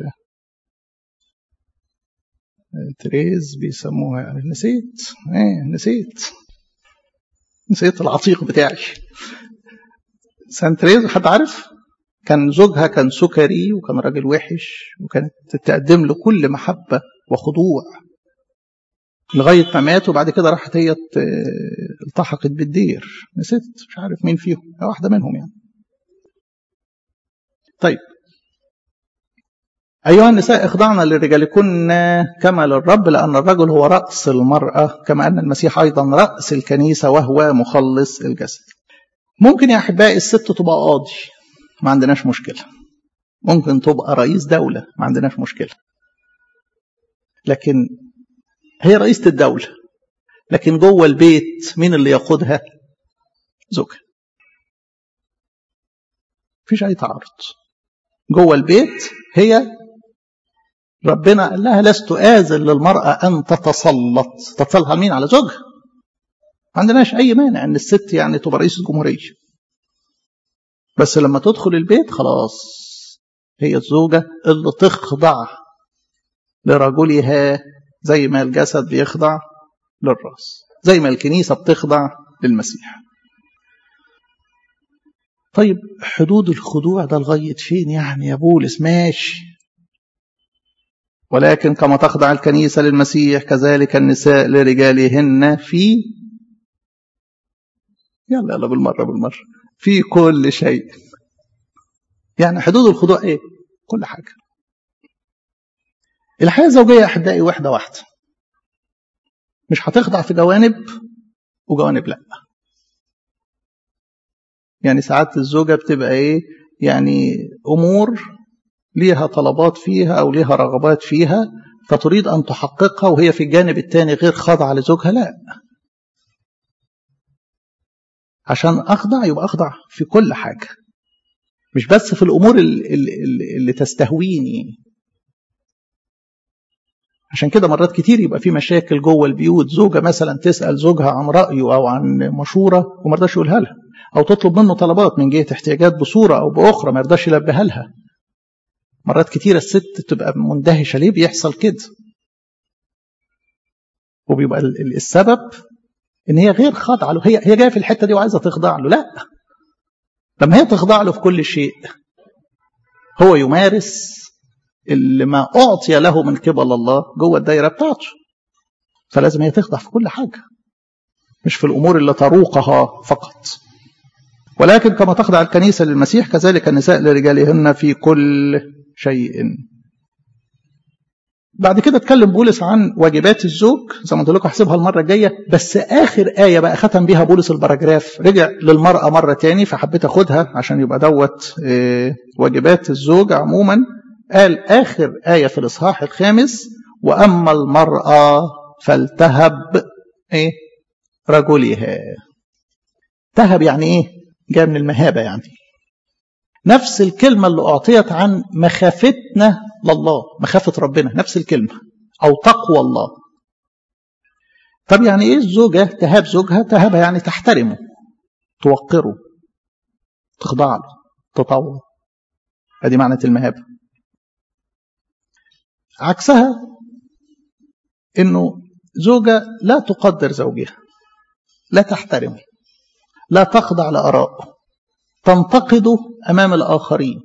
تريز بيسموها نسيت ايه نسيت نسيت العتيق بتاعي سان تريز حد عارف كان زوجها كان سكري وكان راجل وحش وكانت تقدم له كل محبة وخضوع لغاية ما مات وبعد كده راحت هي التحقت بالدير نسيت مش عارف مين فيهم واحدة منهم يعني طيب أيها النساء اخضعنا لرجالكن كما للرب لأن الرجل هو رأس المرأة كما أن المسيح أيضا رأس الكنيسة وهو مخلص الجسد ممكن يا أحبائي الست تبقى قاضي ما عندناش مشكلة ممكن تبقى رئيس دولة ما عندناش مشكلة لكن هي رئيسة الدولة لكن جوه البيت مين اللي يقودها زوجها مفيش أي تعارض جوه البيت هي ربنا قال لها لست آذن للمرأة أن تتسلط تتسلط مين على زوجها ما عندناش أي مانع أن الست يعني تبقى رئيسة جمهورية بس لما تدخل البيت خلاص هي الزوجة اللي تخضع لرجلها زي ما الجسد بيخضع للراس زي ما الكنيسة بتخضع للمسيح طيب حدود الخضوع ده لغاية فين يعني يا بولس ماشي ولكن كما تخضع الكنيسة للمسيح كذلك النساء لرجالهن في يلا يلا بالمرة بالمرة في كل شيء يعني حدود الخضوع ايه كل حاجة الحياة الزوجية أحبائي واحدة واحدة مش هتخضع في جوانب وجوانب لا يعني ساعات الزوجة بتبقى ايه يعني أمور ليها طلبات فيها أو ليها رغبات فيها فتريد أن تحققها وهي في الجانب الثاني غير خاضعة لزوجها لا عشان أخضع يبقى أخضع في كل حاجة مش بس في الأمور اللي, اللي, اللي تستهويني عشان كده مرات كتير يبقى في مشاكل جوه البيوت زوجة مثلا تسأل زوجها عن رأيه أو عن مشورة وما رضاش يقولها لها أو تطلب منه طلبات من جهة احتياجات بصورة أو بأخرى ما يرضاش يلبيها لها مرات كتيرة الست تبقى مندهشة ليه بيحصل كده وبيبقى السبب ان هي غير خاضعه له هي هي جايه في الحته دي وعايزه تخضع له لا لما هي تخضع له في كل شيء هو يمارس اللي ما اعطي له من قبل الله جوه الدايره بتاعته فلازم هي تخضع في كل حاجه مش في الامور اللي تروقها فقط ولكن كما تخضع الكنيسه للمسيح كذلك النساء لرجالهن في كل شيء بعد كده اتكلم بولس عن واجبات الزوج زي ما قلت لكم احسبها المره الجايه بس اخر ايه بقى ختم بيها بولس البراجراف رجع للمراه مره تاني فحبيت اخدها عشان يبقى دوت اه واجبات الزوج عموما قال اخر ايه في الاصحاح الخامس واما المراه فلتهب ايه رجلها تهب يعني ايه جاء من المهابه يعني نفس الكلمه اللي اعطيت عن مخافتنا لله مخافة ربنا نفس الكلمة أو تقوى الله طب يعني إيه الزوجة تهاب زوجها تهابها يعني تحترمه توقره تخضع له تطوع ادي معنى المهابة عكسها انه زوجة لا تقدر زوجها لا تحترمه لا تخضع لآرائه تنتقده أمام الآخرين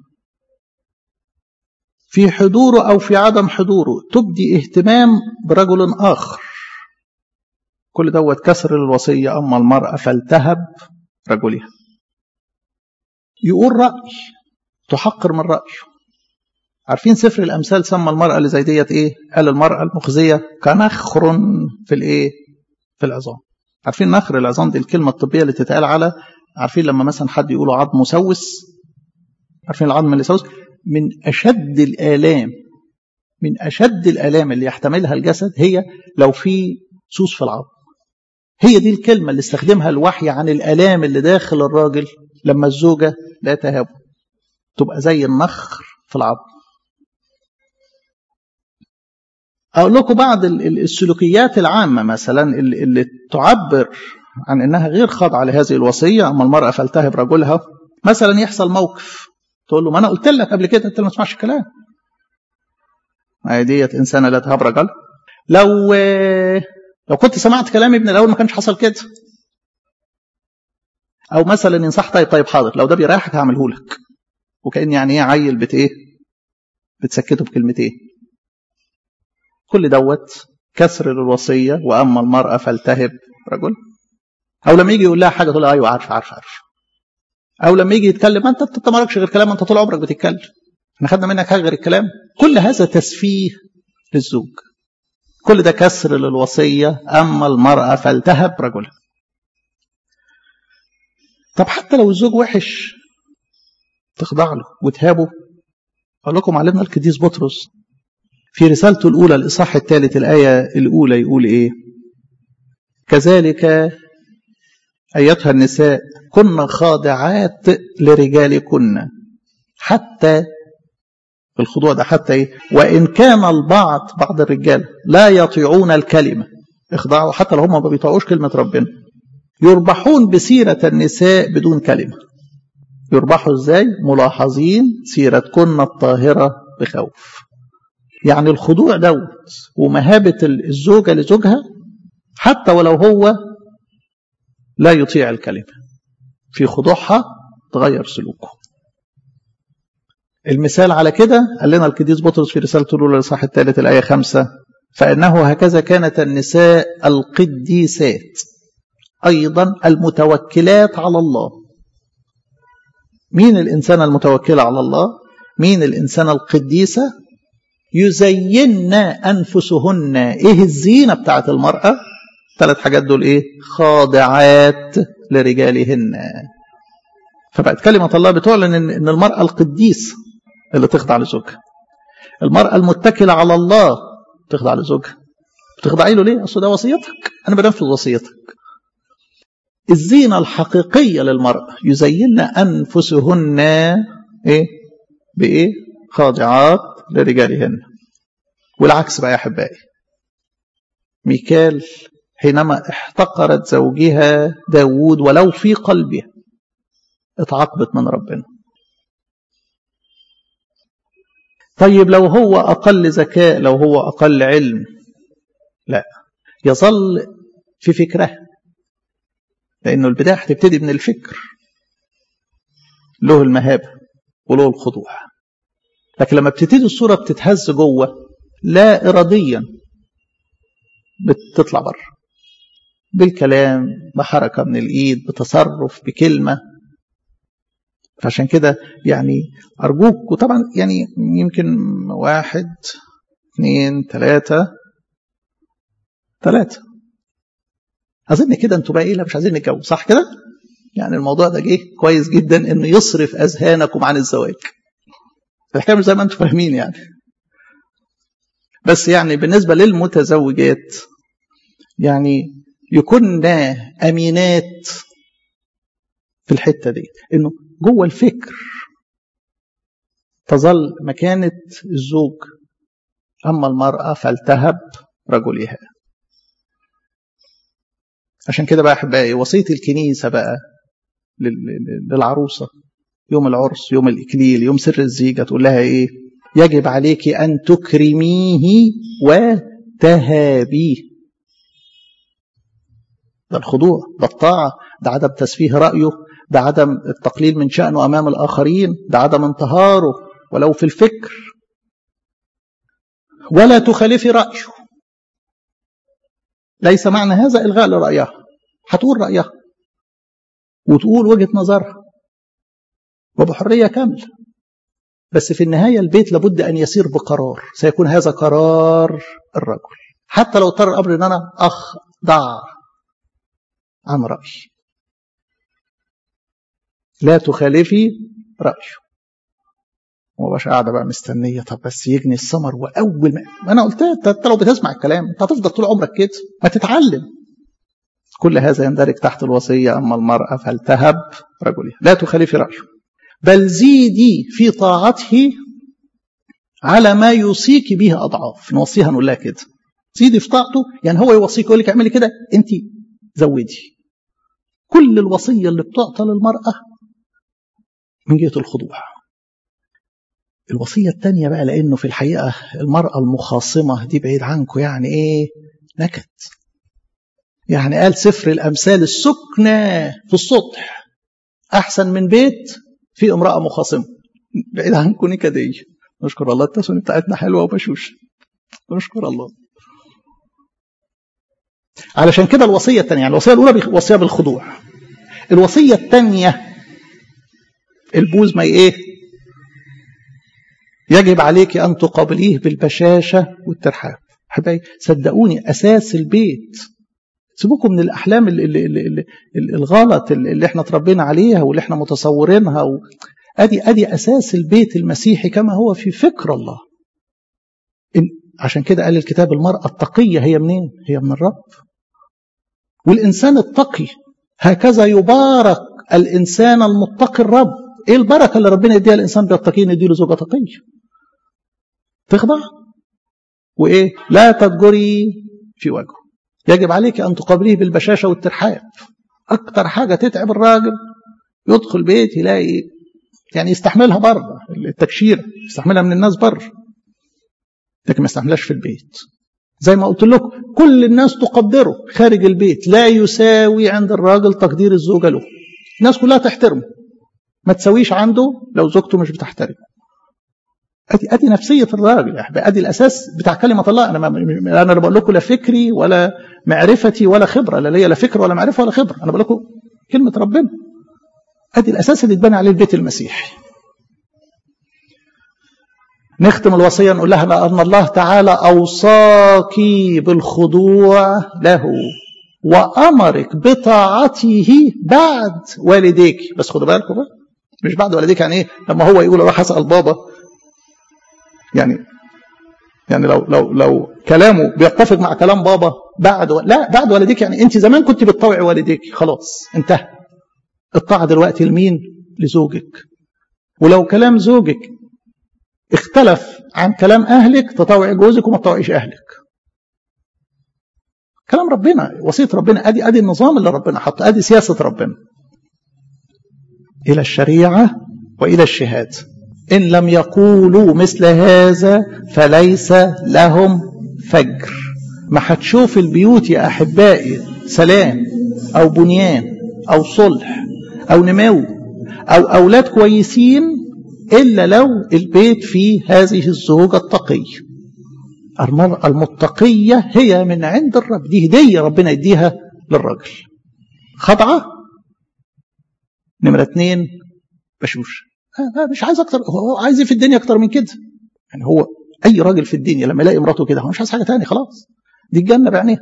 في حضوره أو في عدم حضوره تبدي اهتمام برجل آخر كل دوت كسر الوصية أما المرأة فلتهب رجلها يقول رأي تحقر من رأيه عارفين سفر الأمثال سمى المرأة اللي زي ديت إيه؟ قال المرأة المخزية كنخر في الإيه؟ في العظام عارفين نخر العظام دي الكلمة الطبية اللي تتقال على عارفين لما مثلا حد يقولوا عظم مسوس عارفين العظم اللي يسوس من أشد الآلام من أشد الآلام اللي يحتملها الجسد هي لو في سوس في العظم هي دي الكلمة اللي استخدمها الوحي عن الآلام اللي داخل الراجل لما الزوجة لا تهابه تبقى زي النخر في العظم أقول لكم بعض السلوكيات العامة مثلا اللي تعبر عن أنها غير خاضعة لهذه الوصية أما المرأة فلتهب رجلها مثلا يحصل موقف تقول له ما أنا قلت لك قبل كده أنت ما تسمعش الكلام هي ديت إنسانة لا تهاب رجل لو لو كنت سمعت كلامي من الأول ما كانش حصل كده أو مثلا ينصح طيب طيب حاضر لو ده بيريحك هعمله لك وكأن يعني إيه عيل بت إيه بتسكته بكلمتين كل دوت كسر للوصية وأما المرأة فلتهب رجل أو لما يجي يقول لها حاجة تقول لها أيوه عارف عارف عارف أو لما يجي يتكلم أنت أنت مالكش غير كلام أنت طول عمرك بتتكلم احنا خدنا منك حاجة غير الكلام كل هذا تسفيه للزوج كل ده كسر للوصية أما المرأة فلتهب رجلها طب حتى لو الزوج وحش تخضع له وتهابه أقول لكم علمنا القديس بطرس في رسالته الأولى الإصحاح الثالث الآية الأولى يقول إيه كذلك أيتها النساء كن خاضعات لرجالكن حتى الخضوع ده حتى إيه وإن كان البعض بعض الرجال لا يطيعون الكلمة اخضعوا حتى لو هم ما بيطيعوش كلمة ربنا يربحون بسيرة النساء بدون كلمة يربحوا ازاي ملاحظين سيرتكن الطاهرة بخوف يعني الخضوع دوت ومهابة الزوجة لزوجها حتى ولو هو لا يطيع الكلمة في خضوعها تغير سلوكه المثال على كده قال لنا القديس بطرس في رسالته الأولى الإصحاح الثالث الآية خمسة فإنه هكذا كانت النساء القديسات أيضا المتوكلات على الله مين الإنسان المتوكلة على الله مين الإنسان القديسة يزين أنفسهن إيه الزينة بتاعت المرأة ثلاث حاجات دول إيه خاضعات لرجالهن فبقت كلمة الله بتعلن إن المرأة القديسة اللي تخضع لزوجها المرأة المتكلة على الله تخضع لزوجها بتخضعي له ليه؟ أصل ده وصيتك أنا بنفذ وصيتك الزينة الحقيقية للمرأة يزين أنفسهن إيه؟ بإيه؟ خاضعات لرجالهن والعكس بقى يا أحبائي ميكال حينما احتقرت زوجها داود ولو في قلبها اتعاقبت من ربنا طيب لو هو أقل ذكاء لو هو أقل علم لا يظل في فكره لأنه البداية هتبتدي من الفكر له المهابة وله الخضوع لكن لما بتبتدي الصورة بتتهز جوه لا إراديا بتطلع بره بالكلام بحركة من الإيد بتصرف بكلمة فعشان كده يعني أرجوك وطبعا يعني يمكن واحد اثنين ثلاثة ثلاثة أظن كده أنتوا بقى إيه لا مش عايزين نتجوز صح كده؟ يعني الموضوع ده جه كويس جدا إنه يصرف أذهانكم عن الزواج. الحكاية مش زي ما أنتم فاهمين يعني. بس يعني بالنسبة للمتزوجات يعني يكون أمينات في الحتة دي إنه جوه الفكر تظل مكانة الزوج أما المرأة فلتهب رجلها عشان كده بقى أحبائي وصية الكنيسة بقى للعروسة يوم العرس يوم الإكليل يوم سر الزيجة تقول لها إيه يجب عليك أن تكرميه وتهابيه ده الخضوع ده الطاعة ده عدم تسفيه رأيه ده عدم التقليل من شأنه أمام الآخرين ده عدم انتهاره ولو في الفكر ولا تخالفي رأيه ليس معنى هذا إلغاء لرأيها هتقول رأيها وتقول وجهة نظرها وبحرية كاملة بس في النهاية البيت لابد أن يسير بقرار سيكون هذا قرار الرجل حتى لو اضطر الأمر أن أنا أخضع عن رأيي لا تخالفي رأيه ومبقاش قاعدة بقى مستنية طب بس يجني الثمر وأول ما أنا قلت أنت لو بتسمع الكلام أنت هتفضل طول عمرك كده ما تتعلم كل هذا يندرج تحت الوصية أما المرأة فلتهب رجلها لا تخالفي رأيه بل زيدي في طاعته على ما يوصيك به أضعاف نوصيها نقول لها كده زيدي في طاعته يعني هو يوصيك يقول لك اعملي كده أنت زودي كل الوصية اللي بتعطى للمرأة من جهة الخضوع الوصية الثانية بقى لأنه في الحقيقة المرأة المخاصمة دي بعيد عنكم يعني إيه نكت يعني قال سفر الأمثال السكنة في السطح أحسن من بيت في امرأة مخاصمة بعيد عنكم نكدية نشكر الله التسوني بتاعتنا حلوة وبشوش نشكر الله علشان كده الوصية الثانية يعني الوصية الأولى وصية بالخضوع الوصية الثانية البوز ما ايه يجب عليك أن تقابليه بالبشاشة والترحاب حبايبي صدقوني أساس البيت سيبوكم من الأحلام اللي اللي اللي الغلط اللي احنا تربينا عليها واللي احنا متصورينها و... أدي أدي أساس البيت المسيحي كما هو في فكر الله إن عشان كده قال الكتاب المرأة التقية هي منين؟ هي من الرب والإنسان التقي هكذا يبارك الإنسان المتقي الرب إيه البركة اللي ربنا يديها الإنسان بيتقي يديله زوجة تقية تخضع وإيه لا تضجري في وجهه يجب عليك أن تقابليه بالبشاشة والترحاب أكتر حاجة تتعب الراجل يدخل بيت يلاقي يعني يستحملها بره التكشيرة يستحملها من الناس بره لكن ما يستحملهاش في البيت زي ما قلت لكم كل الناس تقدره خارج البيت لا يساوي عند الراجل تقدير الزوجة له الناس كلها تحترمه ما تسويش عنده لو زوجته مش بتحترمه ادي ادي نفسيه الراجل يا احبابي ادي الاساس بتاع كلمه الله انا ما انا بقول لكم لا فكري ولا معرفتي ولا خبره لا ليا لا فكر ولا معرفه ولا خبره انا بقول لكم كلمه ربنا ادي الاساس اللي اتبنى عليه البيت المسيحي نختم الوصيه نقول لها ان الله تعالى اوصاك بالخضوع له وامرك بطاعته بعد والديك بس خدوا بالكم بقى مش بعد والديك يعني ايه لما هو يقول اروح اسال بابا يعني يعني لو لو لو كلامه بيتفق مع كلام بابا بعد و... لا بعد والديك يعني انت زمان كنت بتطوعي والديك خلاص انتهى الطاعه دلوقتي لمين لزوجك ولو كلام زوجك اختلف عن كلام اهلك تطوعي جوزك وما تطوعيش اهلك كلام ربنا وصيه ربنا ادي ادي النظام اللي ربنا حطه ادي سياسه ربنا إلى الشريعة وإلى الشهادة إن لم يقولوا مثل هذا فليس لهم فجر ما هتشوف البيوت يا أحبائي سلام أو بنيان أو صلح أو نمو أو أولاد كويسين إلا لو البيت فيه هذه الزوجة التقية المرأة المتقية هي من عند الرب دي هدية ربنا يديها للرجل خضعة نمرة اتنين بشوش مش عايز اكتر هو عايز في الدنيا اكتر من كده يعني هو اي راجل في الدنيا لما يلاقي مراته كده هو مش عايز حاجه تاني خلاص دي الجنه بعينيها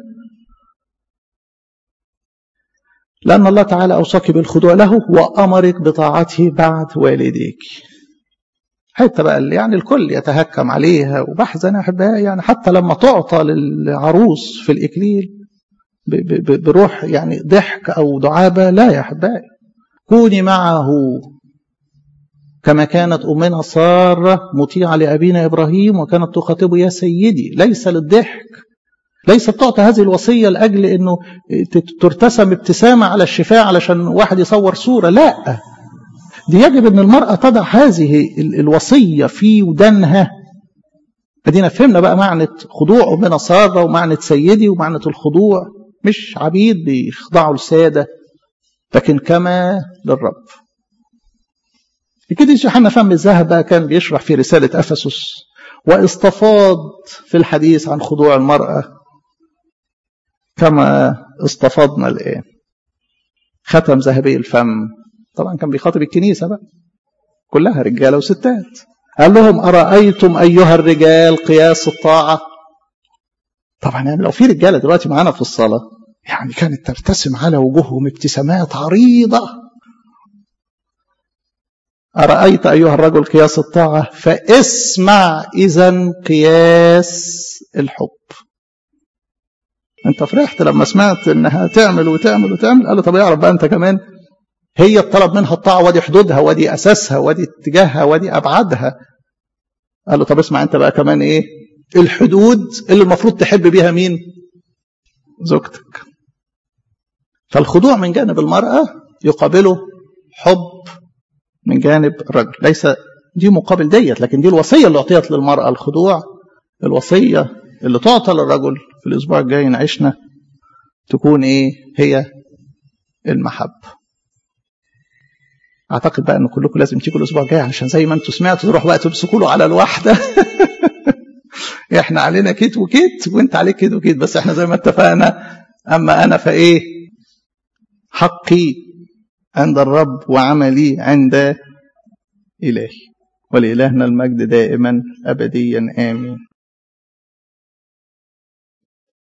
لأن الله تعالى أوصاك بالخضوع له وأمرك بطاعته بعد والديك حتى بقى اللي يعني الكل يتهكم عليها وبحزن أحبائي يعني حتى لما تعطى للعروس في الإكليل بروح يعني ضحك أو دعابة لا يا أحبائي كوني معه كما كانت أمنا سارة مطيعة لأبينا إبراهيم وكانت تخاطبه يا سيدي ليس للضحك ليس تعطى هذه الوصية لأجل أنه ترتسم ابتسامة على الشفاء علشان واحد يصور صورة لا دي يجب أن المرأة تضع هذه الوصية في ودنها ادينا فهمنا بقى معنى خضوع أمنا سارة ومعنى سيدي ومعنى الخضوع مش عبيد بيخضعوا السادة لكن كما للرب كده يوحنا فم الذهب بقى كان بيشرح في رسالة أفسس واستفاض في الحديث عن خضوع المرأة كما استفضنا الآن ختم ذهبي الفم طبعا كان بيخاطب الكنيسة بقى كلها رجالة وستات قال لهم أرأيتم أيها الرجال قياس الطاعة طبعا يعني لو في رجالة دلوقتي معانا في الصلاة يعني كانت ترتسم على وجوههم ابتسامات عريضة أرأيت أيها الرجل قياس الطاعة فاسمع إذا قياس الحب أنت فرحت لما سمعت إنها تعمل وتعمل وتعمل قال له طب اعرف بقى أنت كمان هي الطلب منها الطاعة ودي حدودها ودي أساسها ودي اتجاهها ودي أبعادها قال له طب اسمع أنت بقى كمان إيه الحدود اللي المفروض تحب بيها مين زوجتك فالخضوع من جانب المرأة يقابله حب من جانب الرجل ليس دي مقابل ديت لكن دي الوصية اللي أعطيت للمرأة الخضوع الوصية اللي تعطى للرجل في الأسبوع الجاي نعيشنا تكون إيه هي المحبة أعتقد بقى أن كلكم لازم تيجوا الأسبوع الجاي عشان زي ما أنتم سمعتوا تروحوا بقى تمسكوا له على الواحدة إحنا علينا كيت وكيت وأنت عليك كيت وكيت بس إحنا زي ما اتفقنا أما أنا فإيه حقي عند الرب وعملي عند إلهي ولإلهنا المجد دائما أبديا آمين